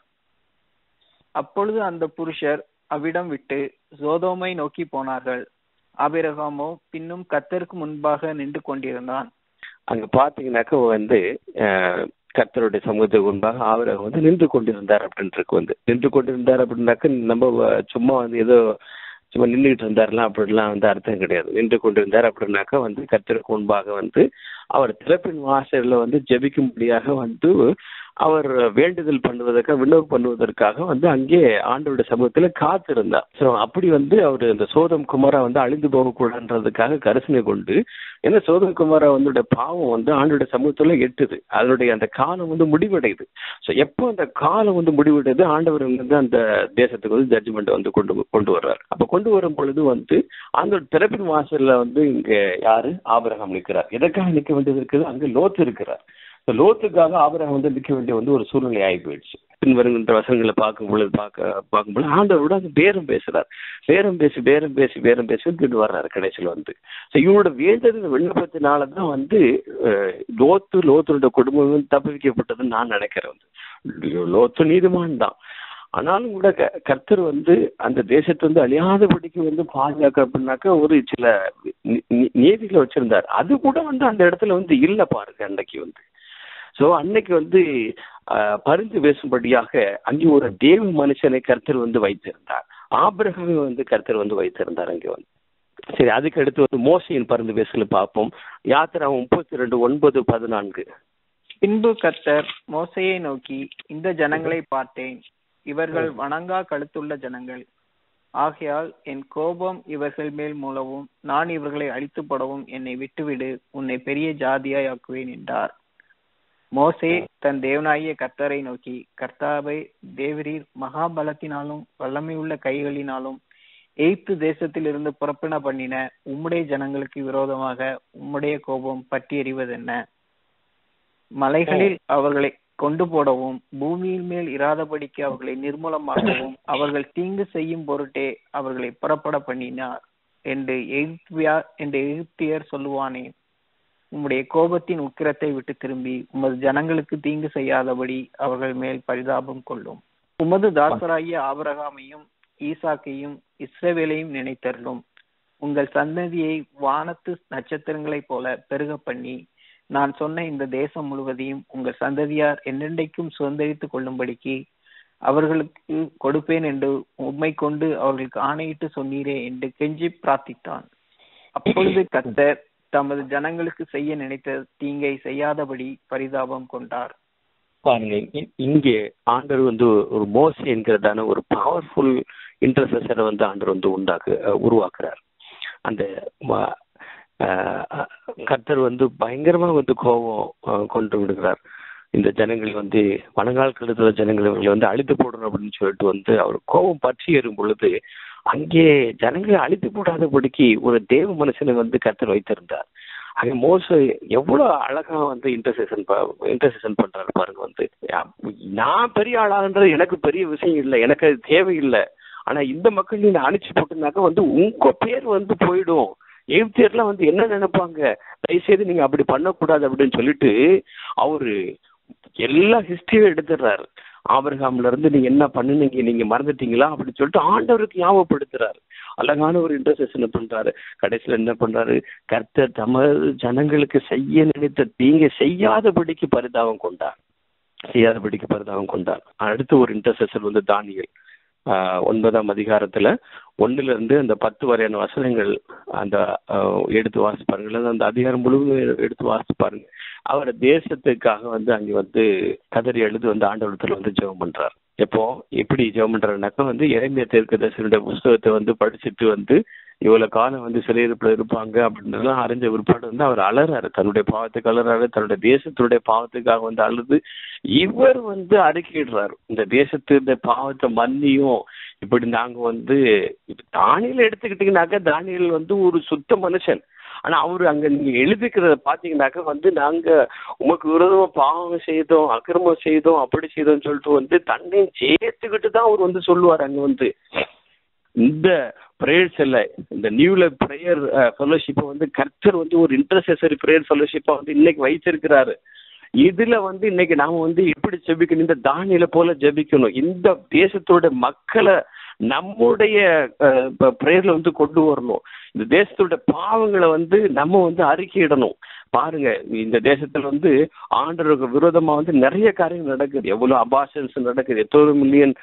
அப்பொழுது அந்த புருஷர் அவ்விடம் விட்டு சோதோமை நோக்கி போனார்கள் ஆபிரகாமோ பின்னும் கத்தருக்கு முன்பாக நின்று கொண்டிருந்தான் அங்க பாத்தீங்கன்னாக்க வந்து அஹ், கர்த்தருடைய சமூகத்துக்கு முன்பாக ஆபிரகாம் வந்து நின்று கொண்டிருந்தார் அப்படின்ட்டு இருக்கு வந்து நின்று கொண்டிருந்தார் அப்படின்னாக்க நம்ம வ- சும்மா வந்து ஏதோ சும்மா நின்றுகிட்டு இருந்தாருலாம் அப்படிலாம் வந்து அர்த்தம் கிடையாது நின்று கொண்டிருந்தார் அப்படின்னாக்கா வந்து கர்த்தருக்கு முன்பாக வந்து அவர் திறப்பின் வாசல்ல வந்து ஜெபிக்கும்படியாக வந்து அவர் வேண்டுதல் பண்ணுவதற்காக விண்ணப்பம் பண்ணுவதற்காக வந்து அங்கே ஆண்டவருடைய சமூகத்துல காத்திருந்தார் ஸோ அப்படி வந்து அவர் இந்த சோதம் குமாரா வந்து அழிந்து போகக்கூடாதுன்றதுக்காக கரிசனை கொண்டு ஏன்னா சோதம் குமாரா வந்து பாவம் வந்து ஆண்டோட சமூகத்துல எட்டுது அதனுடைய அந்த காலம் வந்து முடிவடையுது ஸோ எப்போ அந்த காலம் வந்து முடிவடையுது ஆண்டவர் வந்து அந்த தேசத்துக்கு வந்து ஜட்ஜ்மெண்ட் வந்து கொண்டு கொண்டு வர்றார் அப்ப கொண்டு வரும் பொழுது வந்து அந்த திறப்பின் வாசல்ல வந்து இங்க யாரு ஆபிரகாம் நிற்கிறார் எதற்காக நிற்க வேண்டியது இருக்குது அங்க லோத்து இருக்கிறார் இந்த லோத்துக்காக ஆபிரகாம் வந்து நிற்க வேண்டிய வந்து ஒரு சூழ்நிலை ஆகி போயிடுச்சு பின் வருகின்ற வசனங்களை பார்க்கும் பொழுது பார்க்க பார்க்கும் பொழுது ஆண்டவரோட அந்த பேரம் பேசுறார் பேரம் பேசி பேரம் பேசி பேரம் பேசி திட்டு வர்றாரு கடைசியில் வந்து ஸோ இவரோட வேண்டது விண்ணப்பத்தினால தான் வந்து அஹ், லோத்து லோத்தனோட குடும்பம் வந்து தப்பிக்கப்பட்டதுன்னு நான் நினைக்கிறேன் வந்து லோத்து நீதிமான் தான் ஆனாலும் கூட க- கர்த்தர் வந்து அந்த தேசத்தை வந்து அழியாதபடிக்கு வந்து பாதுகாக்க அப்படின்னாக்க ஒரு சில நி- நி- நீதிகளை வச்சிருந்தார் அது கூட வந்து அந்த இடத்துல வந்து இல்ல பாருங்க அன்னைக்கு வந்து சோ அன்னைக்கு வந்து ஆஹ், பரிந்து பேசும்படியாக அங்கே ஒரு தேவ மனுஷனை கர்த்தர் வந்து வைத்திருந்தார் ஆபிரகமே வந்து கர்த்தர் வந்து வைத்திருந்தார் அங்கே வந்து சரி அதுக்கு அடுத்து வந்து மோசையின் பருந்து பேசல பார்ப்போம் யாத்திரா முப்பத்தி ரெண்டு ஒன்பது பதினான்கு பின்பு கர்த்தர் மோசையை நோக்கி இந்த ஜனங்களை பார்த்தேன் இவர்கள் வணங்கா கழுத்துள்ள ஜனங்கள் ஆகையால் என் கோபம் இவர்கள் மேல் மூலவும் நான் இவர்களை அழித்து போடவும் என்னை விட்டுவிடு உன்னை பெரிய ஜாதியாய் ஆக்குவேன் என்றார் மோசே தன் தேவனாகிய கர்த்தரை நோக்கி கர்த்தாவை தேவரீர் மகாபலத்தினாலும் வல்லமையுள்ள கைகளினாலும் எய்த்து தேசத்தில் இருந்து புறப்பட பண்ணின உம்முடைய ஜனங்களுக்கு விரோதமாக உம்முடைய கோபம் பற்றி எறிவதென்ன மலைகளில் அவர்களை கொண்டு போடவும் பூமியின் மேல் இராதபடிக்கு அவர்களை நிர்மூலமாக்கவும் அவர்கள் தீங்கு செய்யும் பொருட்டே அவர்களை புறப்பட பண்ணினார் என்று எகிப்தியா என்று எகிப்தியர் சொல்லுவானே உம்முடைய கோபத்தின் உக்கிரத்தை விட்டு திரும்பி உமது ஜனங்களுக்கு தீங்கு செய்யாதபடி அவர்கள் மேல் பரிதாபம் கொள்ளும் உமது தாசராகிய ஆபிரகாமையும் ஈசாக்கையும் இஸ்ரவேலையும் நினைத்தருளும் உங்கள் சந்ததியை வானத்து நட்சத்திரங்களைப் போல பெருக பண்ணி நான் சொன்ன இந்த தேசம் முழுவதையும் உங்கள் சந்ததியார் என்னென்றைக்கும் சுதந்திரித்துக் கொள்ளும்படிக்கு அவர்களுக்கு கொடுப்பேன் என்று உம்மை கொண்டு அவர்களுக்கு ஆணையிட்டு சொன்னீரே என்று கெஞ்சி பிரார்த்தித்தான் அப்பொழுது கர்த்தர் தமது ஜனங்களுக்கு செய்ய நினைத்த தீங்கை செய்யாதபடி பரிதாபம் கொண்டார் பாருங்க இ- இங்கே ஆண்டவர் வந்து ஒரு மோசி என்கிறதான ஒரு பவர்ஃபுல் இன்டர்செசரை வந்து ஆண்டவர் வந்து உண்டாக்கு அஹ் உருவாக்குறார் அந்த ம- அஹ் கர்த்தர் வந்து பயங்கரமா வந்து கோபம் அஹ், கொண்டு விடுகிறார் இந்த ஜனங்களை வந்து வனங்கால் கழுத்துல ஜனங்களை இவங்களை வந்து அழித்து போடணும் அப்படின்னு சொல்லிட்டு வந்து அவர் கோபம் பற்றி ஏறும் பொழுது அங்கே ஜனங்களை அழித்து போடாதபடிக்கு ஒரு தேவ மனுஷனை வந்து கர்த்தர் வைத்திருந்தார் அங்கே மோச எவ்வளவு அழகா வந்து இன்டர்செஷன் இன்டர்செஷன் பண்றாரு பாருங்க வந்து நான் பெரிய ஆளான்றது எனக்கு பெரிய விஷயம் இல்லை எனக்கு அது தேவையில்லை ஆனா இந்த மக்கள் நீங்க அனுப்பிச்சு போட்டுனாக்க வந்து உங்க பேர் வந்து போயிடும் எகிப்தியர்லாம் வந்து என்ன நினைப்பாங்க தயவுசெய்து நீங்க அப்படி பண்ணக்கூடாது அப்படின்னு சொல்லிட்டு அவரு எல்லா ஹிஸ்டரியும் எடுத்துடுறாரு ஆபிரகாம்ல இருந்து நீங்க என்ன பண்ணுனீங்க நீங்க மறந்துட்டீங்களா அப்படின்னு சொல்லிட்டு ஆண்டவருக்கு ஞாபகப்படுத்துறாரு அழகான ஒரு இன்டர்செஷனை பண்றாரு கடைசியில என்ன பண்றாரு கர்த்தர் தமது ஜனங்களுக்கு செய்ய நினைத்த தீங்கை செய்யாதபடிக்கு பரிதாபம் கொண்டார் செய்யாதபடிக்கு பரிதாபம் கொண்டார் அடுத்து ஒரு இன்டர்செஷன் வந்து தானியல் ஆஹ் ஒன்பதாம் அதிகாரத்துல ஒண்ணுல இருந்து அந்த பத்து வரையான வசனங்கள் அந்த ஆஹ் எடுத்து வாசிச்சு பாருங்க இல்லைன்னா அந்த அதிகாரம் முழுவதும் எடுத்து வாசிச்சு பாருங்க அவர் தேசத்துக்காக வந்து அங்க வந்து கதறி எழுது வந்து ஆண்டவரத்துல வந்து ஜெபம் பண்றார் எப்போ எப்படி ஜெபம் பண்றாருனாக்கா வந்து இறைமைய தீர்க்கதரிசனுடைய புஸ்தகத்தை வந்து படிச்சுட்டு வந்து இவ்வளவு காலம் வந்து சிறையிருப்புல இருப்பாங்க அப்படின்றதெல்லாம் அறிஞ்ச விற்பாடு வந்து அவர் அலறாரு தன்னுடைய பாவத்துக்கு அலறாரு தன்னுடைய தேசத்துடைய பாவத்துக்காக வந்து அழுது இவர் வந்து அறிக்கையிடுறாரு இந்த தேசத்து இந்த பாவத்தை மன்னியும் இப்படி நாங்க வந்து இப்ப தானியல் எடுத்துக்கிட்டீங்கன்னாக்கா தானியல் வந்து ஒரு சுத்த மனுஷன் ஆனா அவரு அங்க நீங்க எழுதிக்கிறத பாத்தீங்கன்னாக்கா வந்து நாங்க உமக்கு விரோதமா பாவம் செய்தோம் அக்கிரமம் செய்தோம் அப்படி செய்தோம்னு சொல்லிட்டு வந்து தன்னையும் சேர்த்துக்கிட்டு தான் அவர் வந்து சொல்லுவார் அங்க வந்து இந்த ப்ரேயர்ஸ் இல்ல இந்த நியூல ப்ரேயர் ஃபெலோஷிப்பை வந்து கர்த்தர் வந்து ஒரு இன்டர்செசரி ப்ரேயர் ஃபெலோஷிப்பை வந்து இன்னைக்கு வைத்திருக்கிறாரு இதுல வந்து இன்னைக்கு நாம வந்து எப்படி ஜெபிக்கணும் இந்த தானியில போல ஜெபிக்கணும் இந்த தேசத்தோட மக்களை நம்முடைய பிரேயர்ல வந்து கொண்டு வரணும் இந்த தேசத்தோட பாவங்களை வந்து நம்ம வந்து அறிக்கையிடணும் பாருங்க இந்த தேசத்துல வந்து ஆண்டவருக்கு விரோதமா வந்து நிறைய காரியங்கள் நடக்குது எவ்வளவு அபாஷன்ஸ் நடக்குது எத்தனை மில்லியன்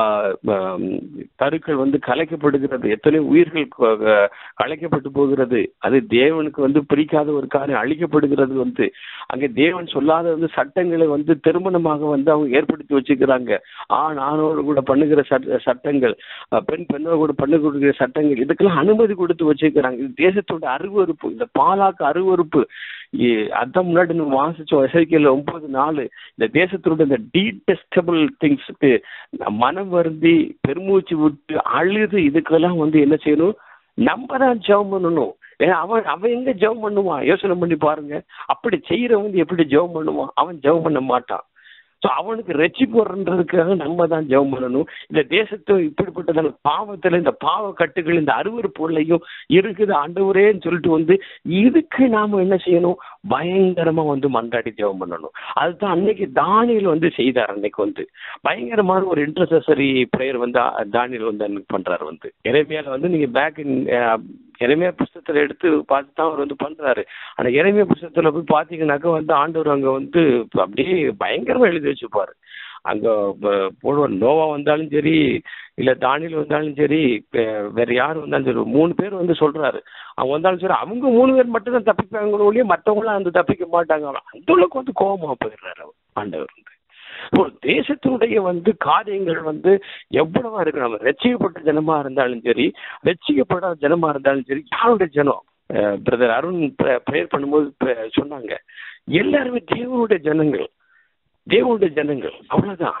கருக்கள் வந்து கலைக்கப்படுகிறது எத்தனை உயிர்கள் க- கலைக்கப்பட்டு போகிறது அது தேவனுக்கு வந்து பிடிக்காத ஒரு காரியம் அழிக்கப்படுகிறது வந்து அங்கே தேவன் சொல்லாத வந்து சட்டங்களை வந்து திருமணமாக வந்து அவங்க ஏற்படுத்தி வச்சுக்கிறாங்க ஆண் ஆணோடு கூட பண்ணுகிற சட்ட- சட்டங்கள் அஹ், பெண் பெண்ணோடு கூட பண்ண கொடுக்கிற சட்டங்கள் இதுக்கெல்லாம் அனுமதி கொடுத்து வச்சுக்கிறாங்க இது தேசத்தோட அருவறுப்பு இந்த பாலாக்கு அருவறுப்பு இ- அதான் முன்னாடி நம்ம வாசிச்சோம் எசைக்கியல் ஒன்பது நாலு இந்த தேசத்தோட இந்த டீடெஸ்டபிள் திங்ஸ்க்கு மனம் வருந்தி பெருமூச்சு விட்டு அழுது இதுக்கெல்லாம் வந்து என்ன செய்யணும் நம்ம தான் ஜெபம் பண்ணணும் ஏன்னா அவன் அவன் எங்க ஜெபம் பண்ணுவான் யோசனை பண்ணி பாருங்க அப்படி செய்யறவன் வந்து எப்படி ஜெபம் பண்ணுவான் அவன் ஜெபம் பண்ண மாட்டான் ஸோ அவனுக்கு ரெச்சிப்பு வரன்றதுக்காக நம்ம தான் ஜெபம் பண்ணணும் இந்த தேசத்தை இப்படிப்பட்டதான பாவத்துல இந்த பாவ கட்டுகள் இந்த அருவறுப்புகளையும் இருக்குது ஆண்டவரேன்னு சொல்லிட்டு வந்து இதுக்கு நாம என்ன செய்யணும் பயங்கரமா வந்து மன்றாடி ஜெபம் பண்ணணும் அதுதான் அன்னைக்கு தானியல் வந்து செய்தார் அன்னைக்கு வந்து பயங்கரமான ஒரு இன்டர்செசரி ப்ரேயர் வந்து அ- தானியல் வந்து அன்னைக்கு பண்றாரு வந்து இறைமையால வந்து நீங்க பேக் இறைமையா புஸ்தகத்துல எடுத்து பார்த்து தான் அவர் வந்து பண்றாரு ஆனா இறைமையா புஸ்தகத்துல போய் பாத்தீங்கன்னாக்கா வந்து ஆண்டவர் அங்க வந்து அப்படியே பயங்கரமா எழுதி வச்சுப்பாரு அங்க ப- போடுவார் நோவா வந்தாலும் சரி இல்ல தானியல் வந்தாலும் சரி வே- வேற யார் வந்தாலும் சரி மூணு பேர் வந்து சொல்றாரு அவங்க வந்தாலும் சரி அவங்க மூணு பேர் மட்டும் தான் தப்பிப்பாங்களோ ஒழிய மற்றவங்களாம் அந்த தப்பிக்க மாட்டாங்க அந்த அளவுக்கு வந்து கோபமா போயிடுறாரு அவர் ஆண்டவர் வந்து ஒரு தேசத்தினுடைய வந்து காரியங்கள் வந்து எவ்வளவா இருக்கு நம்ம ரட்சிக்கப்பட்ட ஜனமா இருந்தாலும் சரி ரட்சிக்கப்படாத ஜனமா இருந்தாலும் சரி யாருடைய ஜனம் பிரதர் அருண் ப்ரேயர் பண்ணும்போது pray- சொன்னாங்க எல்லாருமே தேவனுடைய ஜனங்கள் தேவனுடைய ஜனங்கள் அவ்வளவுதான்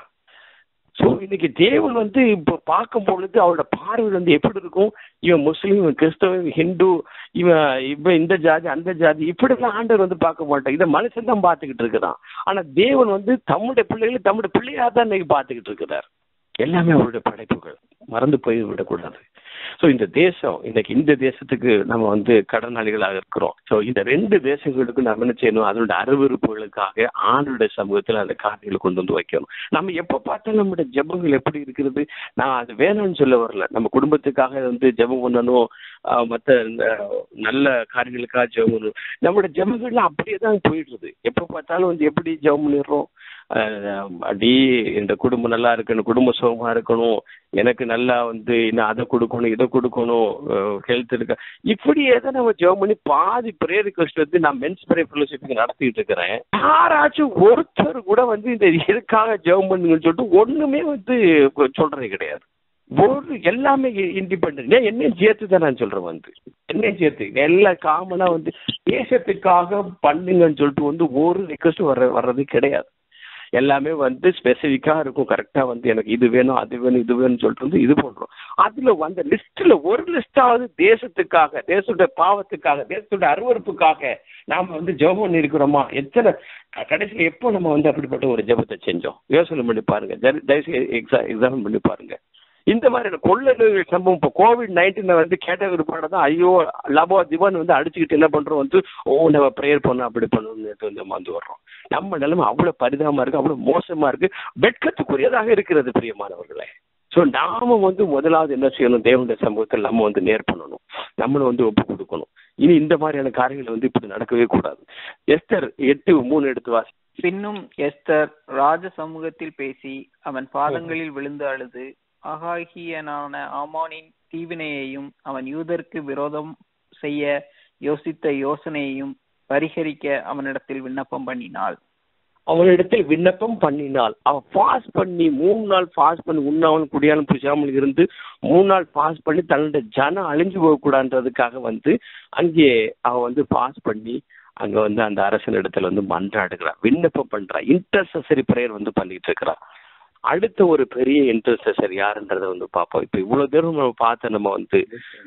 ஸோ இன்னைக்கு தேவன் வந்து இப்போ பார்க்கும் பொழுது அவரோட பார்வை வந்து எப்படி இருக்கும் இவன் முஸ்லீம் இவன் கிறிஸ்தவன் இவன் ஹிந்து இவன் இவன் இந்த ஜாதி அந்த ஜாதி இப்படிலாம் ஆண்டவர் வந்து பார்க்க மாட்டான் இதை மனுஷன் தான் பார்த்துக்கிட்டு இருக்கிறான் ஆனா தேவன் வந்து தம்முடைய பிள்ளைகளை தம்முடைய பிள்ளையா தான் இன்னைக்கு பார்த்துக்கிட்டு இருக்கிறார் எல்லாமே அவருடைய படைப்புகள் மறந்து போய் விடக்கூடாது ஸோ இந்த தேசம் இன்னைக்கு இந்த தேசத்துக்கு நம்ம வந்து கடனாளிகளாக இருக்கிறோம் ஸோ இந்த ரெண்டு தேசங்களுக்கு நம்ம என்ன செய்யணும் அதோட அருவறுப்புகளுக்காக ஆண்டுடைய சமூகத்தில் அந்த காரியங்களை கொண்டு வந்து வைக்கணும் நம்ம எப்போ பார்த்தாலும் நம்முடைய ஜெபங்கள் எப்படி இருக்கிறது நான் அது வேணும்னு சொல்ல வரல நம்ம குடும்பத்துக்காக வந்து ஜெபம் பண்ணணும் மற்ற நல்ல காரியங்களுக்காக ஜெபம் பண்ணணும் நம்மளோட ஜெபங்கள்லாம் அப்படியே தான் போயிடுறது எப்போ பார்த்தாலும் வந்து எப்படி ஜெபம் பண்ணிடுறோம் அஹ் அடி இந்த குடும்பம் நல்லா இருக்கணும் குடும்ப சுகமா இருக்கணும் எனக்கு நல்லா வந்து இன்னும் அதை கொடுக்கணும் இதை கொடுக்கணும் ஹெல்த் இருக்க இப்படியே தான் நம்ம ஜெபம் பண்ணி பாதி ப்ரேயர் ரிக்வஸ்ட் வந்து நான் மென்ஸ் ப்ரே ஃபெலோஷிப் நடத்திட்டு இருக்கிறேன் யாராச்சும் ஒருத்தர் கூட வந்து இந்த இதுக்காக ஜெபம் பண்ணுங்கன்னு சொல்லிட்டு ஒண்ணுமே வந்து சொல்றது கிடையாது ஒரு எல்லாமே இண்டிபெண்ட் என்னையும் சேர்த்து தான் நான் சொல்றேன் வந்து என்னையும் சேர்த்து எல்லாம் காமனா வந்து தேசத்துக்காக பண்ணுங்கன்னு சொல்லிட்டு வந்து ஒரு ரிக்வஸ்ட் வர்ற வர்றது கிடையாது எல்லாமே வந்து ஸ்பெசிஃபிக்கா இருக்கும் கரெக்டா வந்து எனக்கு இது வேணும் அது வேணும் இது வேணும்னு சொல்லிட்டு வந்து இது பண்றோம் அதுல அந்த லிஸ்ட்ல ஒரு லிஸ்டாவது தேசத்துக்காக தேசத்துடைய பாவத்துக்காக தேசத்துடைய அருவறுப்புக்காக நாம வந்து ஜெபம் பண்ணி இருக்கிறோமா எத்தனை கடைசியில் எப்போ நம்ம வந்து அப்படிப்பட்ட ஒரு ஜெபத்தை செஞ்சோம் யோசனை பண்ணி பாருங்க தயவுசெய்து எக்ஸா எக்ஸாம் பண்ணி பாருங்க இந்த மாதிரியான கொள்ளை நோய்கள் சம்பவம் இப்போ கோவிட் நைன்டீன்ல வந்து கேட்டகரி தான் ஐயோ லபோ திவான் வந்து அடிச்சுக்கிட்டு என்ன பண்றோம் வந்து ஓ நம்ம ப்ரேயர் பண்ணோம் அப்படி பண்ணணும்னு வந்து வந்து வர்றோம் நம்ம நிலைமை அவ்வளவு பரிதாபமா இருக்கு அவ்வளவு மோசமா இருக்கு வெட்கத்துக்குரியதாக இருக்கிறது பிரியமானவர்களே ஸோ நாம வந்து முதலாவது என்ன செய்யணும் தேவனுடைய சமூகத்தில் நம்ம வந்து நேர் பண்ணணும் நம்மளும் வந்து ஒப்பு கொடுக்கணும் இனி இந்த மாதிரியான காரியங்கள் வந்து இப்படி நடக்கவே கூடாது எஸ்தர் எட்டு மூணு எடுத்து வாசி பின்னும் எஸ்தர் ராஜ சமூகத்தில் பேசி அவன் பாதங்களில் விழுந்து அழுது அகாகியனான ஆமானின் தீவினையையும் அவன் யூதருக்கு விரோதம் செய்ய யோசித்த யோசனையையும் பரிகரிக்க அவனிடத்தில் விண்ணப்பம் பண்ணினாள் அவனிடத்தில் விண்ணப்பம் பண்ணினாள் அவன் பாஸ் பண்ணி மூணு நாள் பாஸ் பண்ணி உண்ணாமல் குடியாலும் புரியாமல் இருந்து மூணு நாள் பாஸ் பண்ணி தன்னுடைய ஜனம் அழிஞ்சு போகக்கூடாதுன்றதுக்காக வந்து அங்கே அவன் வந்து பாஸ் பண்ணி அங்க வந்து அந்த அரசன் இடத்துல வந்து மன்றாடுகிறான் விண்ணப்பம் பண்றா இன்டர்சரி பிரேயர் வந்து பண்ணிட்டு இருக்கிறான் அடுத்த ஒரு பெரிய இன்டர்செசர் யாருன்றத வந்து பார்ப்போம் இப்போ இவ்வளவு தூரம் நம்ம பார்த்து நம்ம வந்து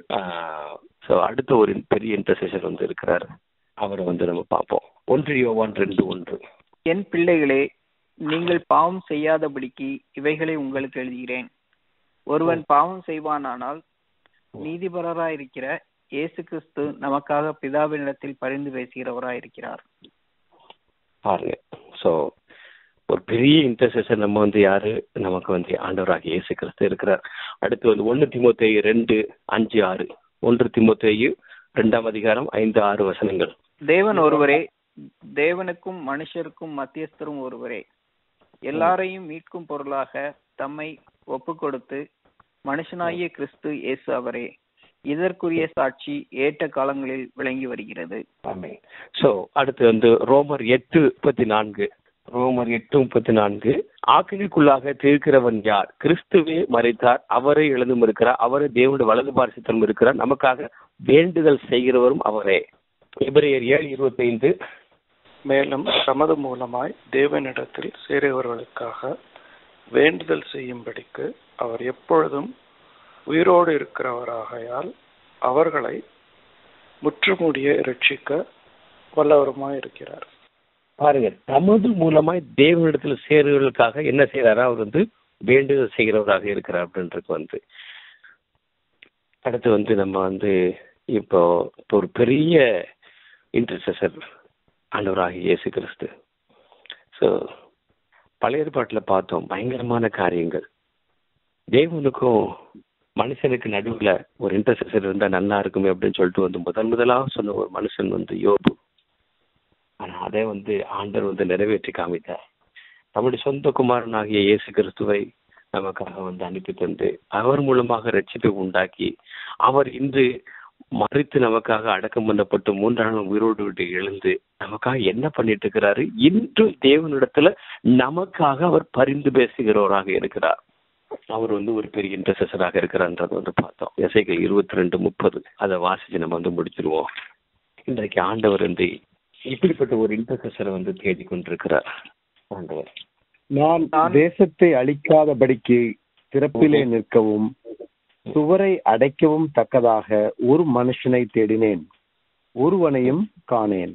ஸோ அடுத்த ஒரு பெரிய இன்டர்செசர் வந்து இருக்கிறாரு அவரை வந்து நம்ம பார்ப்போம் ஒன்று யோவான் ரெண்டு ஒன்று என் பிள்ளைகளே நீங்கள் பாவம் செய்யாதபடிக்கு இவைகளை உங்களுக்கு எழுதுகிறேன் ஒருவன் பாவம் செய்வானானால் நீதிபரராயிருக்கிற இயேசு கிறிஸ்து நமக்காக பிதாவினிடத்தில் பரிந்து பேசுகிறவராயிருக்கிறார் பாருங்க ஸோ ஒரு பெரிய இன்டர்செஷன் நம்ம வந்து யாரு நமக்கு வந்து ஆண்டவராக இயேசு கிறிஸ்து இருக்கிறார் அடுத்து வந்து ஒன்று திமுத்தேயு ரெண்டு அஞ்சு ஆறு ஒன்று திமுத்தேயு ரெண்டாம் அதிகாரம் ஐந்து ஆறு வசனங்கள் தேவன் ஒருவரே தேவனுக்கும் மனுஷருக்கும் மத்தியஸ்தரும் ஒருவரே எல்லாரையும் மீட்கும் பொருளாக தம்மை ஒப்பு கொடுத்து மனுஷனாகிய கிறிஸ்து இயேசு அவரே இதற்குரிய சாட்சி ஏற்ற காலங்களில் விளங்கி வருகிறது ஆமே சோ அடுத்து வந்து ரோமர் எட்டு முப்பத்தி நான்கு ரோமர் எட்டு முப்பத்தி நான்கு ஆக்கினைக்குள்ளாக தீர்க்கிறவன் யார் கிறிஸ்துவே மறைத்தார் அவரை எழுதும் இருக்கிறார் அவரை தேவனுடைய வலது பாரிசத்திலும் இருக்கிறார் நமக்காக வேண்டுதல் செய்கிறவரும் அவரே எபிரேயர் ஏழு இருபத்தி ஐந்து மேலும் தமது மூலமாய் தேவனிடத்தில் சேருகிறவர்களுக்காக வேண்டுதல் செய்யும்படிக்கு அவர் எப்பொழுதும் உயிரோடு இருக்கிறவராகையால் அவர்களை முற்றுமுடிய ரட்சிக்க வல்லவருமாய் இருக்கிறார் பாருங்க தமது மூலமாய் தேவனிடத்துல சேருவதற்காக என்ன செய்யறாரா அவர் வந்து வேண்டுதல் செய்கிறவராக இருக்கிறார் அப்படின்றது வந்து அடுத்து வந்து நம்ம வந்து இப்போ இப்போ ஒரு பெரிய இன்டர்செசர் ஆண்டவராக இயேசு கிறிஸ்து ஸோ பழைய ஏற்பாட்டில் பார்த்தோம் பயங்கரமான காரியங்கள் தேவனுக்கும் மனுஷனுக்கு நடுவுல ஒரு இன்டர்செசர் இருந்தா நல்லா இருக்குமே அப்படின்னு சொல்லிட்டு வந்து முதன் முதலாக சொன்ன ஒரு மனுஷன் வந்து யோபு ஆனா அதை வந்து ஆண்டவர் வந்து நிறைவேற்றி காமித்தார் நம்முடைய சொந்த குமாரனாகிய இயேசு கிறிஸ்துவை நமக்காக வந்து அனுப்பி தந்து அவர் மூலமாக ரட்சிப்பை உண்டாக்கி அவர் இன்று மறித்து நமக்காக அடக்கம் பண்ணப்பட்டு மூன்றாம் நாள் உயிரோடு விட்டு எழுந்து நமக்காக என்ன பண்ணிட்டு இருக்கிறாரு இன்றும் தேவனிடத்துல நமக்காக அவர் பரிந்து பேசுகிறவராக இருக்கிறார் அவர் வந்து ஒரு பெரிய இன்டர்செசராக இருக்கிறார்ன்றதை வந்து பார்த்தோம் எசைகள் இருபத்தி ரெண்டு முப்பது அதை வாசிச்சு நம்ம வந்து முடிச்சிருவோம் இன்றைக்கு ஆண்டவர் வந்து இப்படிப்பட்ட ஒரு இன்டர்செசரை வந்து தேடிக்கொண்டிருக்கிறார் ஆண்டவர் நான் தேசத்தை அழிக்காதபடிக்கு திறப்பிலே நிற்கவும் சுவரை அடைக்கவும் தக்கதாக ஒரு மனுஷனை தேடினேன் ஒருவனையும் காணேன்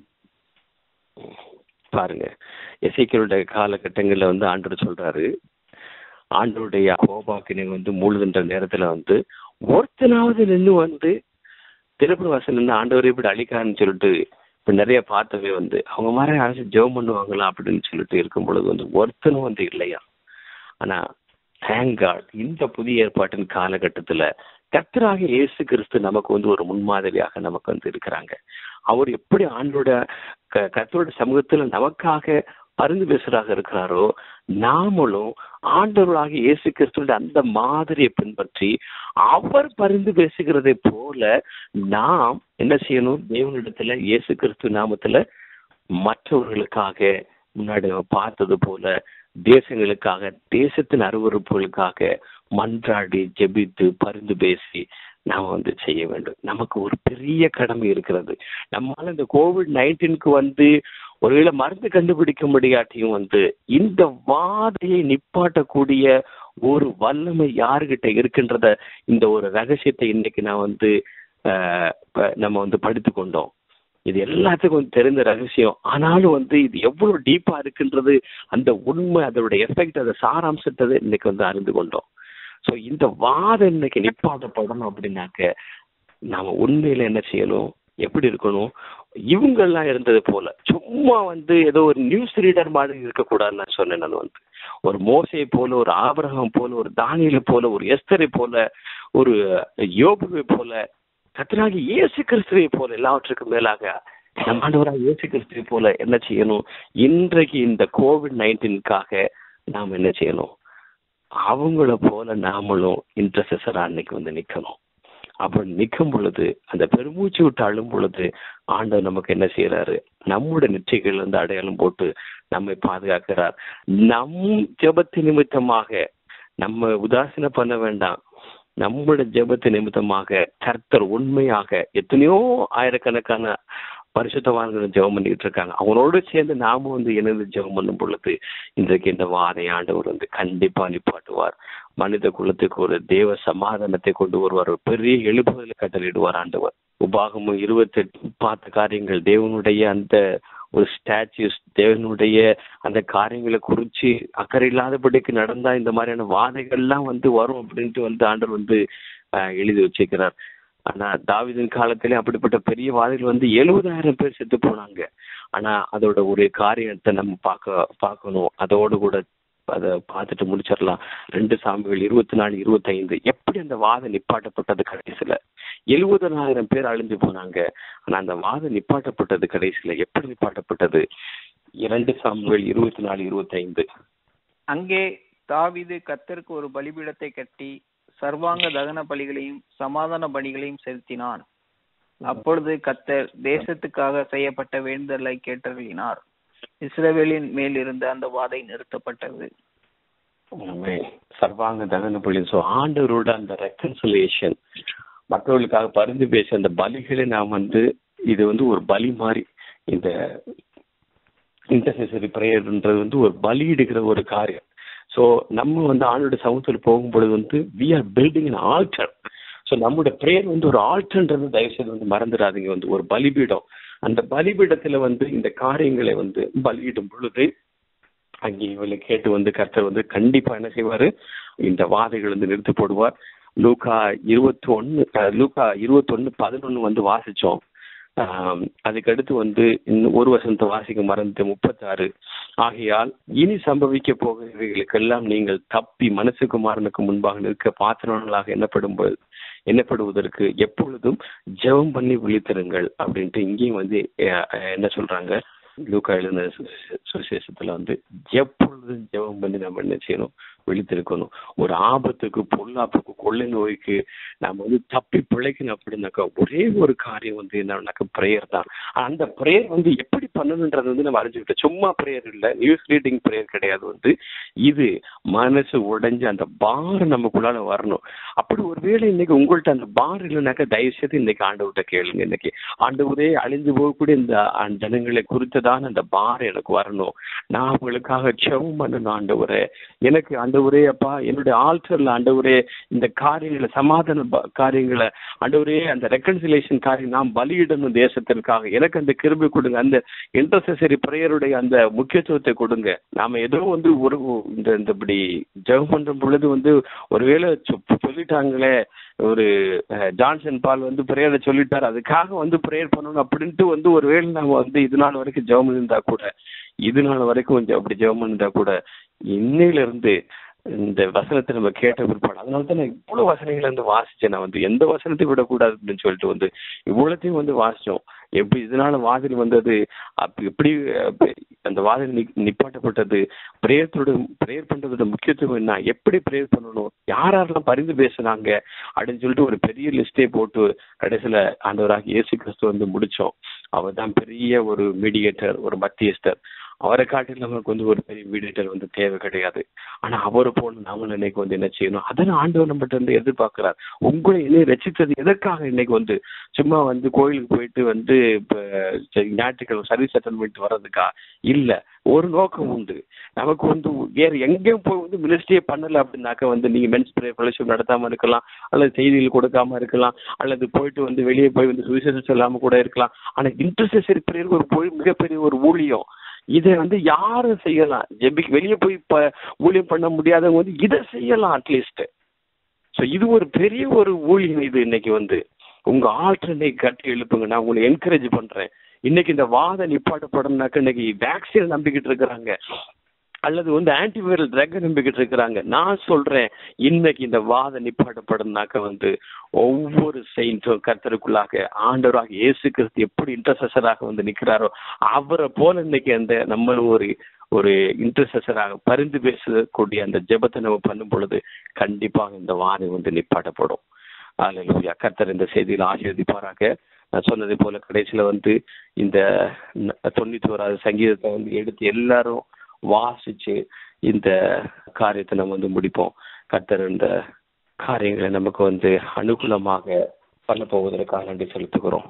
பாருங்க எசைக்கருடைய காலகட்டங்கள்ல வந்து ஆண்டவர் சொல்றாரு ஆண்டவருடைய கோபாக்கினை வந்து மூழ்கின்ற நேரத்துல வந்து ஒருத்தனாவது நின்று வந்து திறப்பு வாசல் நின்று ஆண்டவரை இப்படி அழிக்கான்னு சொல்லிட்டு இப்ப நிறைய பார்த்தவே வந்து அவங்க மாதிரி அரசு ஜெபம் பண்ணுவாங்களா அப்படின்னு சொல்லிட்டு இருக்கும் பொழுது வந்து ஒருத்தனும் வந்து இல்லையா ஆனா தேங்க் காட் இந்த புதிய ஏற்பாட்டின் காலகட்டத்துல கர்த்தராக இயேசு கிறிஸ்து நமக்கு வந்து ஒரு முன்மாதிரியாக நமக்கு வந்து இருக்கிறாங்க அவர் எப்படி ஆண்டோட க- கர்த்தரோட சமூகத்துல நமக்காக பரிந்து பேசுறாக இருக்கிறாரோ நாமளும் ஆண்டவராக இயேசு கிறிஸ்துவோட அந்த மாதிரியை பின்பற்றி அவர் பரிந்து பேசுகிறதை போல நாம் என்ன செய்யணும் தேவனிடத்துல இயேசு கிறிஸ்து நாமத்துல மற்றவர்களுக்காக முன்னாடி நம்ம பார்த்தது போல தேசங்களுக்காக தேசத்தின் அருவறுப்புகளுக்காக மன்றாடி ஜெபித்து பரிந்து பேசி நாம வந்து செய்ய வேண்டும் நமக்கு ஒரு பெரிய கடமை இருக்கிறது நம்மால இந்த கோவிட் நைன்டீனுக்கு வந்து ஒருவேளை மருந்து கண்டுபிடிக்க முடியாட்டியும் வந்து இந்த வாதையை நிப்பாட்டக்கூடிய ஒரு வல்லமை யாருகிட்ட இருக்கின்றத இந்த ஒரு ரகசியத்தை இன்னைக்கு நான் வந்து ஆஹ், ப- நம்ம வந்து படித்து கொண்டோம் இது எல்லாத்துக்கும் வந்து தெரிந்த ரகசியம் ஆனாலும் வந்து இது எவ்வளவு டீப்பா இருக்குன்றது அந்த உண்மை அதோட எஃபெக்ட் அந்த சாராம்சத்தை இன்னைக்கு வந்து அறிந்து கொண்டோம் சோ இந்த வாதம் இன்னைக்கு நிப்பாட்டப்படணும் அப்படின்னாக்க நாம உண்மையில என்ன செய்யணும் எப்படி இருக்கணும் இவங்க எல்லாம் இருந்தது போல சும்மா வந்து ஏதோ ஒரு நியூஸ் ரீடர் மாதிரி இருக்கக்கூடாதுன்னு நான் சொன்னேன் நான் வந்து ஒரு மோசை போல ஒரு ஆபிரகம் போல ஒரு தானியலை போல ஒரு எஸ்தரை போல ஒரு யோபுவை போல கத்தனாகி இயேசு கிறிஸ்துவை போல எல்லாவற்றுக்கும் மேலாக நம்ம ஆண்டவராக இயேசு கிறிஸ்துவை போல என்ன செய்யணும் இன்றைக்கு இந்த கோவிட் நைன்டீனுக்காக நாம் என்ன செய்யணும் அவங்கள போல நாமளும் இன்டர்செசரா அன்னைக்கு வந்து நிக்கணும் அப்படி நிற்கும் பொழுது அந்த பெருமூச்சு விட்டு அழும் பொழுது ஆண்டவர் நமக்கு என்ன செய்யறாரு நம்முடைய நிச்சயங்கள் வந்து அடையாளம் போட்டு நம்மை பாதுகாக்கிறார் நம் ஜெபத்து நிமித்தமாக நம்ம உதாசீன பண்ண வேண்டாம் நம்முடைய ஜெபத்து நிமித்தமாக கர்த்தர் உண்மையாக எத்தனையோ ஆயிரக்கணக்கான பரிசுத்தவான்கள் ஜெபம் பண்ணிட்டு இருக்காங்க அவனோடு சேர்ந்து நாம வந்து இணைந்து ஜெபம் பண்ணும் பொழுது இன்றைக்கு இந்த வாதை ஆண்டவர் வந்து கண்டிப்பா நிப்பாட்டுவார் மனித குலத்துக்கு ஒரு தேவ சமாதானத்தை கொண்டு வருவார் ஒரு பெரிய எழுப்புதலை கட்டளையிடுவார் ஆண்டவர் உபாகமும் இருபத்தெட்டு பார்த்த காரியங்கள் தேவனுடைய அந்த ஒரு ஸ்டாச்சுஸ் தேவனுடைய அந்த காரியங்களை குறிச்சு அக்கறை இல்லாதபடிக்கு நடந்தா இந்த மாதிரியான வாதைகள்லாம் வந்து வரும் அப்படின்ட்டு வந்து ஆண்டவர் வந்து ஆஹ், எழுதி வச்சிருக்கிறார் ஆனா தாவீதின் காலத்திலே அப்படிப்பட்ட பெரிய வாதைகள் வந்து எழுபதாயிரம் பேர் செத்து போனாங்க ஆனா அதோட ஒரு காரியத்தை நம்ம பார்க்க பார்க்கணும் அதோடு கூட அதை பார்த்துட்டு முடிச்சிடலாம் ரெண்டு சாமிகள் இருபத்தி நாலு இருபத்தைந்து எப்படி அந்த வாதம் நிப்பாட்டப்பட்டது கடைசியில எழுபதனாயிரம் பேர் அழிஞ்சு போனாங்க ஆனா அந்த வாதம் நிப்பாட்டப்பட்டது கடைசியில எப்படி நிப்பாட்டப்பட்டது இரண்டு சாமிகள் இருபத்தி நாலு இருபத்தைந்து அங்கே தாவீது கர்த்தருக்கு ஒரு பலிபீடத்தை கட்டி சர்வாங்க தகன பலிகளையும் சமாதான பலிகளையும் செலுத்தினான் அப்பொழுது கர்த்தர் தேசத்துக்காக செய்யப்பட்ட வேண்டுதலை கேட்டருளினார் இஸ்ரவேலின் மேல் இருந்த அந்த வாதை நிறுத்தப்பட்டது ஆமென். சர்வாங்க தகன பலி ஸோ ஆண்டவரோட அந்த ரெக்கன்சிலேஷன் மற்றவர்களுக்காக பரிந்து பேச அந்த பலிகளை நாம் வந்து இது வந்து ஒரு பலி மாதிரி இந்த இன்டர்செசரி ப்ரேயர்ன்றது வந்து ஒரு பலியிடுகிற ஒரு காரியம் ஸோ நம்ம வந்து ஆண்டோட சமூகத்தில் போகும்பொழுது வந்து we are building an altar so நம்மளோட ப்ரேயர் வந்து ஒரு ஆல்டர்ன்றது தயவுசெய்து வந்து மறந்துடாதீங்க வந்து ஒரு பலிபீடம் அந்த பலிபீடத்துல வந்து இந்த காரியங்களை வந்து பலியிடும் பொழுது அங்கே இவளை கேட்டு வந்து கர்த்தர் வந்து கண்டிப்பா என்ன செய்வாரு இந்த வாதைகள் வந்து நிறுத்தி போடுவார் லூகா இருபத்தி ஒன்னு லூகா இருபத்தொன்னு பதினொன்னு வந்து வாசிச்சோம் ஆம், அதுக்கடுத்து வந்து இன்னும் ஒரு வசனத்தை வாசிக்க மறந்து முப்பத்தாறு ஆகையால் இனி சம்பவிக்க போகிறவைகளுக்கெல்லாம் நீங்கள் தப்பி மனசுக்குமாரனுக்கு முன்பாக நிற்க பாத்திரங்களாக எண்ணப்படும் போது எண்ணப்படுவதற்கு எப்பொழுதும் ஜெபம் பண்ணி விழித்திருங்கள் அப்படின்ட்டு இங்கேயும் வந்து அஹ், அஹ், என்ன சொல்றாங்க லூக்கா எழுதின சுவிசே- சுவிசேஷத்துல வந்து எப்பொழுதும் ஜெபம் பண்ணி நம்ம என்ன செய்யணும் விழித்திருக்கணும் ஒரு ஆபத்துக்கு பொல்லாப்புக்கு கொள்ளை நோய்க்கு நம்ம வந்து தப்பி பிழைக்கணும் அப்படின்னாக்கா ஒரே ஒரு காரியம் வந்து என்னன்னாக்கா ப்ரேயர் தான் அந்த ப்ரேயர் வந்து எப்படி பண்ணணுன்றது வந்து நம்ம அறிஞ்சுக்கிட்டோம் சும்மா ப்ரேயர் இல்லை நியூஸ் ரீடிங் ப்ரேயர் கிடையாது வந்து இது மனசு உடைஞ்சு அந்த பார் நமக்குள்ளால வரணும் அப்படி ஒருவேளை இன்னைக்கு உங்கள்ட்ட அந்த பார் இல்லைனாக்கா தயவு செய்து இன்னைக்கு ஆண்டவர்கிட்ட கேளுங்க இன்னைக்கு ஆண்டவரே அழிஞ்சு போகக்கூடிய இந்த அஹ், ஜனங்களை குறித்ததான அந்த பார் எனக்கு வரணும் நான் உங்களுக்காக செவம் பண்ணணும் ஆண்டவரே எனக்கு ஆண்டவரே அப்பா என்னுடைய ஆல்டர்ல ஆண்டவரே இந்த காரியங்களை சமாதான ப- காரியங்களை ஆண்டவரே அந்த ரெக்கன்சிலேஷன் காரியம் நான் பலியிடணும் தேசத்திற்காக எனக்கு அந்த கிருபை கொடுங்க அந்த இன்டர்செசரி பிரேயருடைய அந்த முக்கியத்துவத்தை கொடுங்க நாம ஏதோ வந்து ஒரு இந்த இந்த இப்படி ஜெபம் பண்ற பொழுது வந்து ஒருவேளை சொ- சொல்லிட்டாங்களே ஒரு அஹ், ஜான்சன் பால் வந்து பிரேயரை சொல்லிட்டார் அதுக்காக வந்து பிரேயர் பண்ணணும் அப்படின்ட்டு வந்து ஒருவேளை நாம வந்து இது நாள் வரைக்கும் ஜெபம் இருந்தா கூட இது நாள் வரைக்கும் கொஞ்சம் அப்படி ஜெபம் இருந்தா கூட இன்னையில இருந்து இந்த வசனத்தை நம்ம கேட்ட பிற்பாடு அதனால தான் நான் இவ்வளவு வசனங்களை வந்து வாசிச்சேன் நான் வந்து எந்த வசனத்தை விடக்கூடாது அப்படின்னு சொல்லிட்டு வந்து இவ்வளத்தையும் வந்து வாசிச்சோம் எப்படி இதனால வாதில் வந்தது அப்ப எப்படி அஹ், அந்த வாதில் நி- நிப்பாட்டப்பட்டது பிரேயத்தோட பிரேயர் பண்றதோட முக்கியத்துவம் என்ன எப்படி பிரேயர் பண்ணணும் யார் யாரெல்லாம் பரிந்து பேசுனாங்க அப்படின்னு சொல்லிட்டு ஒரு பெரிய லிஸ்டே போட்டு கடைசியில ஆண்டவராக இயேசு கிறிஸ்து வந்து முடிச்சோம் அவர் தான் பெரிய ஒரு மீடியேட்டர் ஒரு மத்தியஸ்தர் அவரை காட்டில் நமக்கு வந்து ஒரு பெரிய மீடியேட்டர் வந்து தேவை கிடையாது ஆனா அவரை போல நாம இன்னைக்கு வந்து என்ன செய்யணும் அதனை ஆண்டவர் நம்மகிட்ட இருந்து எதிர்பார்க்கிறார் உங்களை என்னை ரசித்தது எதற்காக இன்னைக்கு வந்து சும்மா வந்து கோயிலுக்கு போயிட்டு வந்து இப்ப சரி, ஞாயிற்றுக்கிழமை சர்வீஸ் அட்டன் பண்ணிட்டு வர்றதுக்கா இல்ல ஒரு நோக்கம் உண்டு நமக்கு வந்து வேற எங்கேயும் போய் வந்து மினிஸ்ட்ரியே பண்ணல அப்படின்னாக்க வந்து நீங்க மென்ஸ் பிரே ஃபெலோஷிப் நடத்தாம இருக்கலாம் அல்லது செய்திகள் கொடுக்காம இருக்கலாம் அல்லது போயிட்டு வந்து வெளியே போய் வந்து சுவிசேஷம் சொல்லாம கூட இருக்கலாம் ஆனா இன்டர்செசரி பிரேயர் ஒரு போய் மிகப்பெரிய ஒரு ஊழியம் இதை வந்து யாரும் செய்யலாம் ஜெபி வெளியே போய் இப்ப ஊழியம் பண்ண முடியாதவங்க வந்து இதை செய்யலாம் அட்லீஸ்ட் ஸோ இது ஒரு பெரிய ஒரு ஊழியம் இது இன்னைக்கு வந்து உங்க ஆல்டர் இன்னைக்கு கட்டி எழுப்புங்க நான் உங்களை என்கரேஜ் பண்றேன் இன்னைக்கு இந்த வாத நிப்பாட்டப்படணும்னாக்க இன்னைக்கு வேக்சின் நம்பிக்கிட்டு இருக்கிறாங்க அல்லது வந்து ஆன்டிவைரல் ட்ரக் நம்பிக்கிட்டு இருக்கிறாங்க நான் சொல்றேன் இன்னைக்கு இந்த வாத நிப்பாட்டப்படணும்னாக்க வந்து ஒவ்வொரு செயின்ட்டும் கர்த்தருக்குள்ளாக ஆண்டவராக இயேசு கிறிஸ்து எப்படி இன்டர்செசராக வந்து நிக்கிறாரோ அவரை போல இன்னைக்கு அந்த நம்ம ஒரு ஒரு இன்டர்செசராக பரிந்து பேசக்கூடிய அந்த ஜெபத்தை நம்ம பண்ணும் பொழுது கண்டிப்பாக இந்த வாதம் வந்து நிப்பாட்டப்படும் அல்லேலூயா கர்த்தர் இந்த செய்தியில் ஆசீர்வதிப்பாராக நான் சொன்னது போல கடைசியில வந்து இந்த ந- தொண்ணூத்தி ஓராவது சங்கீதத்தை வந்து எடுத்து எல்லாரும் வாசிச்சு இந்த காரியத்தை நம்ம வந்து முடிப்போம் கர்த்தர் இந்த காரியங்களை நமக்கு வந்து அனுகூலமாக பண்ண போவதற்காக நன்றி செலுத்துகிறோம்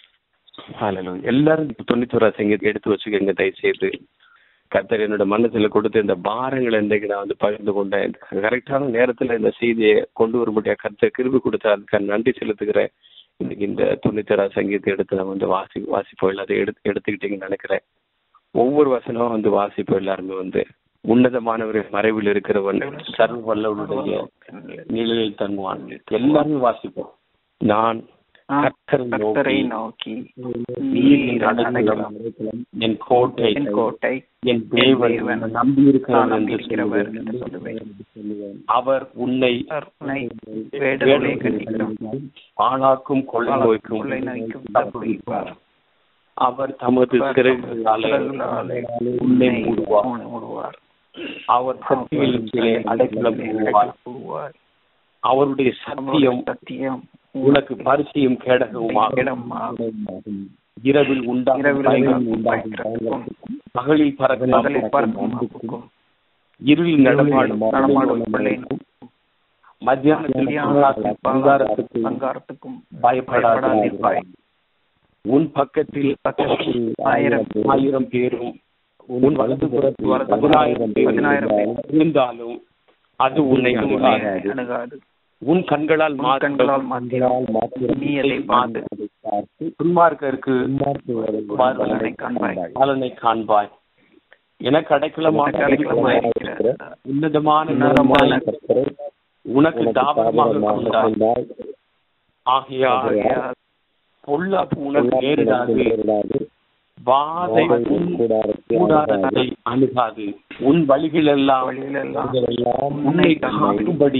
ஹalleluya எல்லாரும் தொண்ணூத்தி ஓராவது சங்கீதத்தை எடுத்து வச்சுக்கோங்க தயவு செய்து கர்த்தர் என்னோட மனசுல கொடுத்த இந்த பாரங்களை இன்றைக்கு நான் வந்து பகிர்ந்து கொண்டேன் கரெக்டான நேரத்துல இந்த செய்தியை கொண்டு வர முடியாது கர்த்தர் கிருபி கொடுத்த அதுக்கு நன்றி செலுத்துகிறேன் இன்னைக்கு இந்த தொண்ணூத்தி சங்கீதத்தை எடுத்து நான் வந்து வாசி வாசிப்போம் எல்லாத்தையும் எடுத்து எடுத்துக்கிட்டீங்கன்னு நினைக்கிறேன் ஒவ்வொரு வசனமும் வந்து வாசிப்போம் எல்லாருமே வந்து உன்னதமானவர் மறைவில் இருக்கிறவன் சர்வ வல்லவனுடைய நிழலில் தங்குவான் எல்லாருமே வாசிப்போம் நான் ஆ, கர்த்தரை கர்த்தரை நோக்கி நோக்கி நீர் நீர் என் அடைக்கலம், அடைக்கலம், என் கோட்டை என் கோட்டை என் தேவன் தேவன், நான் நம்பியிருக்கிறவர் நான் என்று நம்பியிருக்கிறவர் சொல்லுவேன். என்று சொல்லுவேன். அவர் உன்னை கருணை வேடலே கண்டிக்கிறோம் பாழாக்கும் கொள்ளை நோய்க்கும் கொள்ளை நோய்க்கும் தப்புவிப்பார். அவர் தமது அவர் சிறகுகளாலே சிறகுகளாலே உன்னை மூடுவார் உன்னை மூடுவார் அவர் சக்திகளின் கீழே அடைக்கலம் போடுவார் போடுவார் அவருடைய சத்தியம் சத்தியம் உனக்கு பரிசையும் கேடகவுமாக இடமாகும் இரவில் உண்டாகும் இரவில் பயங்கரம் உண்டாகும் உண்டாகும் பகலில் பறக்கும் பகலில் பறக்கும் அம்புக்கும், இருளில் நடமாடும் நடமாடும் கொள்ளை கொள்ளை மத்தியானத்தில் மத்தியானத்தில் பங்காரத்துக்கு பங்காரத்துக்கும் பயப்படாதிருப்பாய் பயப்படாதிருப்பாய். உன் பக்கத்தில் பக்கத்தில் ஆயிரம் ஆயிரம் பேரும் உன் வலது புறத்தில் வலது பதினாயிரம் பேரும் பதினாயிரம் பேரும் இருந்தாலும் அது உன்னை அது உன்னை அணுகாது அணுகாது உன் கண்களால் உன் மாத்திரம் கண்களால் மாத்திரம் நீ அதை பார்த்து துன்மார்க்கருக்கு பலனை காண்பாய் பலனை காண்பாய் எனக்கு அடைக்கலமான உனக்கு அடைக்கலமாயிருக்கிற உன்னதமான உன்னதமான கர்த்தரை உனக்கு தாபமாக கொண்டாய் ஆகையால் ஆகையால் பொல்லாப்பு உனக்கு நேரிடாது வாதை உன் கூடாரத்தை அணுகாது உன் வழிகள் எல்லாம் வழியிலெல்லாம் உன்னை காக்கும்படி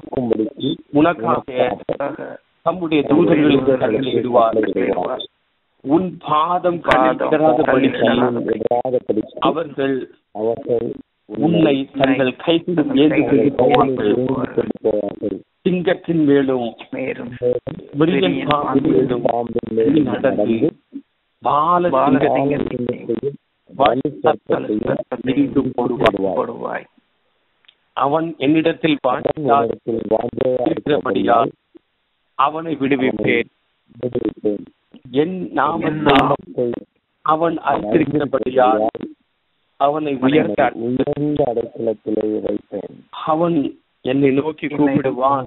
உனக்காக தம்முடைய தூதர்களுக்கு கட்டளையிடுவார் உன் பாதம் கண்ணிடாதபடிக்கு அவர்கள் உன்னை தங்கள் கைகளில் ஏந்தி கொண்டு போவார்கள் சிங்கத்தின் மேலும் மேலும் மிருகன் பாம்பின் மேலும் நீ நடந்து பால சிங்கத்தையும் வலு சர்ப்பத்தையும் மிதித்து போடுவார். போடுவாய் அவன் என்னிடத்தில் இருக்கிறபடியால் அவனை விடுவிப்பேன் என் நாமத்தை அவன் அறிந்திருக்கிறபடியால் அவனை உயர்த்த அவன் என்னை நோக்கி கூப்பிடுவான்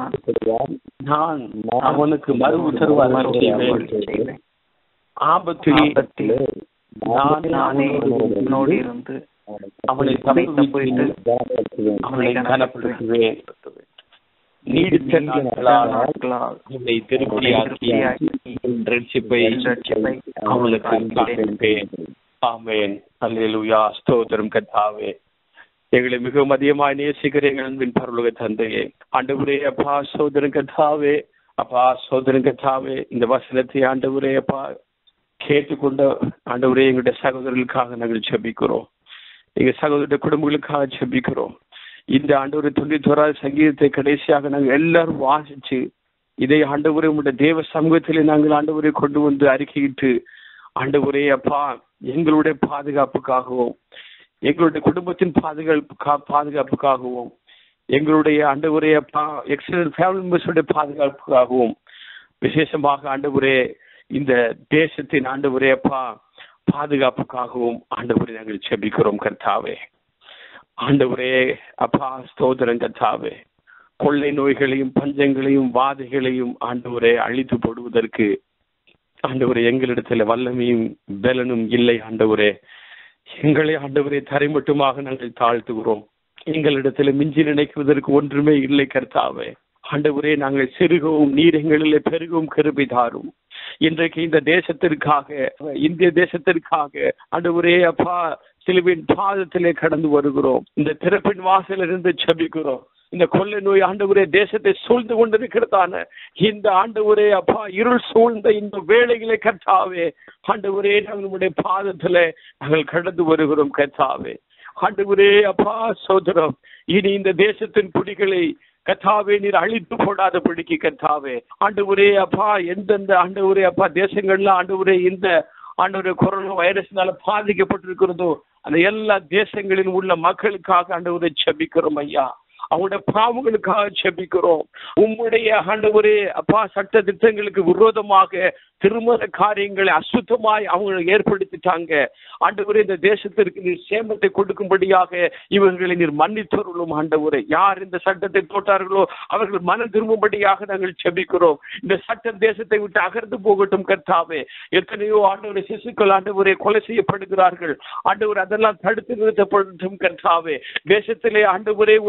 நான் அவனுக்கு மறு உத்தரவு செய்வேன் செய்வேன். ஆபத்தில் ஆபத்தில் நான் நானே அவனோடு உன்னோடு இருந்து அவனை அவனை தப்புவித்து தப்புவித்து அவனை கனப்படுத்துவேன் நீடித்த நாட்களால் நாட்களால் என்னை திருப்தியாக்கி என் ரட்சிப்பை ரட்சிப்பை அவனுக்கு காண்பிப்பேன் ஆமென் அல்லேலூயா ஸ்தோத்திரம் கத்தாவே எங்களை மிகவும் அதிகமாய் நேசிக்கிற எங்கள் அன்பின் பரலோக தந்தையே ஆண்டவரே அப்பா சோதரன் கத்தாவே அப்பா சோதரன் கத்தாவே இந்த வசனத்தை ஆண்டவரே அப்பா கேட்டுக்கொண்ட ஆண்டவரே எங்களுடைய சகோதரர்களுக்காக நாங்கள் ஜெபிக்கிறோம் எங்க சகோதர குடும்பங்களுக்காக ஜெபிக்கிறோம் இந்த ஆண்டவரை தொண்ணூத்தி ஓராவது சங்கீதத்தை கடைசியாக நாங்கள் எல்லாரும் வாசிச்சு இதை ஆண்டவரே உங்களுடைய தேவ சமூகத்திலே நாங்கள் ஆண்டவரை கொண்டு வந்து அறிக்கையிட்டு ஆண்டவரே அப்பா எங்களுடைய பாதுகாப்புக்காகவும் எங்களுடைய குடும்பத்தின் பாதுகாப்பு பாதுகாப்புக்காகவும் எங்களுடைய ஆண்டவரே அப்பா எக்ஸலன்ட் ஃபேமிலி மெம்பர்ஸுடைய பாதுகாப்புக்காகவும் விசேஷமாக ஆண்டவரே இந்த தேசத்தின் ஆண்டவரே அப்பா பாதுகாப்புக்காகவும் ஆண்டவரே நாங்கள் செபிக்கிறோம் கர்த்தாவே ஆண்டவரே அப்பா ஸ்தோத்திரம் கர்த்தாவே கொள்ளை நோய்களையும் பஞ்சங்களையும் வாதைகளையும் ஆண்டவரே அழித்து போடுவதற்கு ஆண்டவரே எங்களிடத்துல வல்லமையும் பலனும் இல்லை ஆண்டவரே எங்களை ஆண்டவரே தரைமட்டுமாக நாங்கள் தாழ்த்துகிறோம் எங்களிடத்துல மிஞ்சி நினைக்குவதற்கு ஒன்றுமே இல்லை கர்த்தாவே ஆண்டவரே நாங்கள் சிறுகவும் நீர் எங்களிலே பெருகவும் கருப்பை தாரும் இன்றைக்கு இந்த தேசத்திற்காக இந்திய தேசத்திற்காக ஆண்டவரே அப்பா சிலுவின் பாதத்திலே கடந்து வருகிறோம் இந்த திறப்பின் வாசலிருந்து செபிக்கிறோம் இந்த கொள்ளை நோய் ஆண்டவரே தேசத்தை சூழ்ந்து கொண்டிருக்கிறதான இந்த ஆண்டவரே அப்பா இருள் சூழ்ந்த இந்த வேலைகளை கர்த்தாவே ஆண்டவரே நம்முடைய பாதத்துல நாங்கள் கடந்து வருகிறோம் கர்த்தாவே ஆண்டவரே அப்பா சோதரம் இனி இந்த தேசத்தின் குடிகளை கத்தாவே நீர் அழித்து போடாத பிடிக்கு கத்தாவே ஆண்டவரே அப்பா எந்தெந்த ஆண்டவரே அப்பா தேசங்கள்ல ஆண்டவரே இந்த ஆண்டவரே கொரோனா வைரஸ்னால பாதிக்கப்பட்டிருக்கிறதோ அந்த எல்லா தேசங்களிலும் உள்ள மக்களுக்காக ஆண்டவரை செபிக்கிறோம் ஐயா அவங்களுடைய பாவங்களுக்காக செபிக்கிறோம் உம்முடைய ஆண்டவரே அப்பா சட்ட திட்டங்களுக்கு விரோதமாக திருமண காரியங்களை அசுத்தமாய் அவங்க ஏற்படுத்திட்டாங்க ஆண்டவரே இந்த தேசத்திற்கு நீர் சேமத்தை கொடுக்கும்படியாக இவர்களை நீர் மன்னித்தருளும் ஆண்டவரே யார் இந்த சட்டத்தை போட்டார்களோ அவர்கள் மனம் திரும்பும்படியாக நாங்கள் செபிக்கிறோம் இந்த சட்டம் தேசத்தை விட்டு அகர்ந்து போகட்டும் கர்த்தாவே எத்தனையோ ஆண்டவரை சிசுக்கள் ஆண்டவரை கொலை செய்யப்படுகிறார்கள் ஆண்டவர் அதெல்லாம் தடுத்து நிறுத்தப்படட்டும் கர்த்தாவே தேசத்திலே ஆண்டவரே ஒரு தெய்வ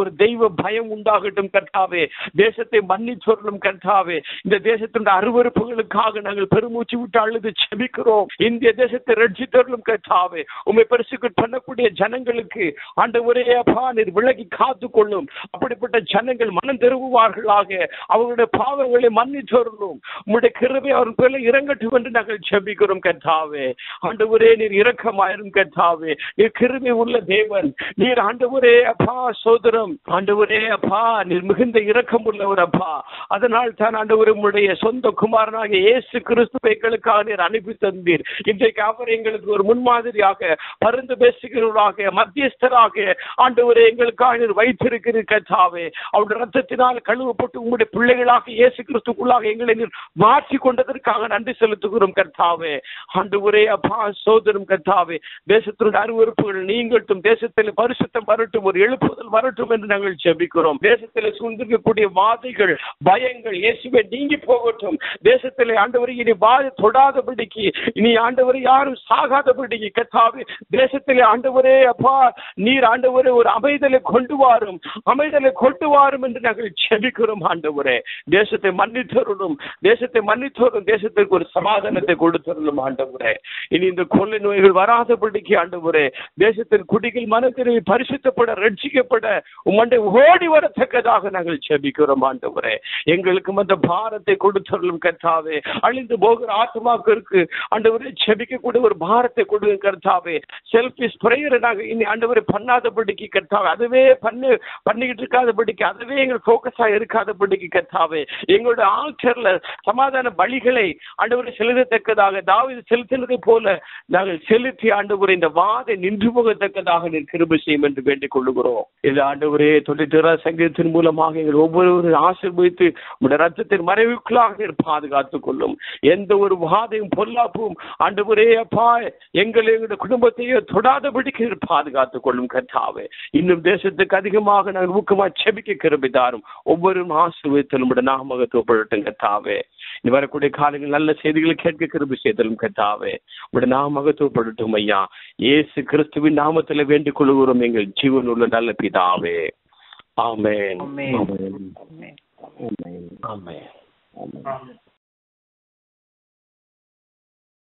தெய்வ பயம் உண்டாகட்டும் கர்த்தாவே தேசத்தை மன்னிச்சொல்லும் கர்த்தாவே இந்த தேசத்தின் அருவறுப்புகளுக்காக நாங்கள் பெருமூச்சு விட்டு அழுது செபிக்கிறோம் இந்திய தேசத்தை ரட்சித்தருளும் கர்த்தாவே உண்மை பரிசுக்கு பண்ணக்கூடிய ஜனங்களுக்கு ஆண்டவரே அப்பா நீர் விலகி காத்து கொள்ளும் அப்படிப்பட்ட ஜனங்கள் மனம் திரும்புவார்களாக அவர்களுடைய பாவங்களை மன்னிச்சொல்லும் உம்முடைய கிருபை அவர் பேர்ல இறங்கட்டும் என்று நாங்கள் செபிக்கிறோம் கர்த்தாவே ஆண்டவரே நீர் இரக்கமாயிரும் கர்த்தாவே நீர் கிருபை உள்ள தேவன் நீர் ஆண்டவரே அப்பா சோதரம் ஆண்டவரே அப்பா நீர் மிகுந்த இரக்கம் உள்ளவர் அப்பா அதனால் தான் ஆண்டவர் உம்முடைய சொந்த குமாரனாக இயேசு கிறிஸ்துவை எங்களுக்காக நீர் அனுப்பி தந்தீர் இன்றைக்கு அவர் எங்களுக்கு ஒரு முன்மாதிரியாக பருந்து பேசுகிறவராக மத்தியஸ்தராக ஆண்டவரே எங்களுக்காக நீர் வைத்திருக்கிறீர் கர்த்தாவே அவருடைய ரத்தத்தினால் கழுவப்பட்டு உங்களுடைய பிள்ளைகளாக இயேசு கிறிஸ்துக்குள்ளாக எங்களை நீர் மாற்றி கொண்டதற்காக நன்றி செலுத்துகிறோம் கர்த்தாவே ஆண்டவரே அப்பா சோதரும் கர்த்தாவே தேசத்தினுடைய அருவறுப்புகள் நீங்கட்டும் தேசத்தில் பரிசுத்தம் வரட்டும் ஒரு எழுப்புதல் வரட்டும் என்று நாங்கள் ஜெபிக்கிறோம் தேசத்தில் சூழ்ந்திருக்கக்கூடிய வாதைகள் பயங்கள் இயேசுவை நீங்கி போகட்டும் தேசத்தில் ஆண்டவரை இனி வாதை தொடாதபடிக்கு இனி ஆண்டவரை யாரும் சாகாதபடிக்கு கத்தாவே தேசத்திலே ஆண்டவரே அப்பா நீர் ஆண்டவரே ஒரு அமைதலை கொண்டு வாரும் அமைதலை கொண்டு வாரும் என்று நாங்கள் ஜெபிக்கிறோம் ஆண்டவரே தேசத்தை மன்னித்தருளும் தேசத்தை மன்னித்தருளும் தேசத்திற்கு ஒரு சமாதானத்தை கொடுத்தருளும் ஆண்டவரே இனி இந்த கொள்ளை நோய்கள் வராதபடிக்கு ஆண்டவரே தேசத்தின் குடிகள் மனத்தினை பரிசுத்தப்பட ரட்சிக்கப்பட உம்மண்டை ஓடி வரத்தக்கதாக நாங்கள் ஜெபிக்கிறோம் ஆண்டவரே எங்களுக்கு அந்த பாரத்தை கொடுத்தருளும் கர்த்தாவே அழிந்து போகிற ஆத்மாக்களுக்கு ஆண்டவரே ஜெபிக்கக்கூடிய ஒரு பாரத்தை கொடுங்க கர்த்தாவே செல்ஃபிஸ் பிரேயரை நாங்கள் இனி ஆண்டவரை பண்ணாதபடிக்கு கர்த்தாவே அதுவே பண்ணு பண்ணிக்கிட்டு இருக்காதபடிக்கு அதுவே எங்கள் ஃபோக்கஸா இருக்காதபடிக்கு கர்த்தாவே எங்களுடைய ஆல்டர்ல சமாதான பலிகளை ஆண்டவரை செலுத்தத்தக்கதாக தாவீது செலுத்தினதை போல நாங்கள் செலுத்தி ஆண்டவரை இந்த வாதை நின்று போகத்தக்கதாக நீர் கிருபை செய்யும் என்று வேண்டிக் கொள்ளுகிறோம் இது ஆண்டவரே தொண்ணூத்தி சங்கீதத்தின் மூலமாக எங்கள் ஒவ்வொருவரும் ஆசீர்வதித்து உடைய ரத்தத்தின் மறைவுக்குள்ளாக நீர் பாதுகாத்துக் கொள்ளும் எந்த ஒரு வாதையும் பொல்லாப்பும் ஆண்டவரே அப்பா எங்களை எங்களுடைய குடும்பத்தையோ தொடாதபடிக்கு நீர் பாதுகாத்துக் கொள்ளும் கர்த்தாவே இன்னும் தேசத்துக்கு அதிகமாக நாங்கள் ஊக்கமா செபிக்க கிருபை தாரும் ஒவ்வொரு ஆசீர்வதித்தலும் உடைய நாமகத்துவப்படட்டும் கர்த்தாவே இனி வரக்கூடிய காலங்கள் நல்ல செய்திகளை கேட்க கிருபை செய்தலும் கர்த்தாவே உடைய நாமகத்துவப்படட்டும் ஐயா இயேசு கிறிஸ்துவின் நாமத்தில் வேண்டிக் கொள்கிறோம் எங்கள் ஜீவன் உள்ள நல்ல பிதாவே ஆமென் ஆமென். ஆமென் ஆமென். ஆமென் ஆமென்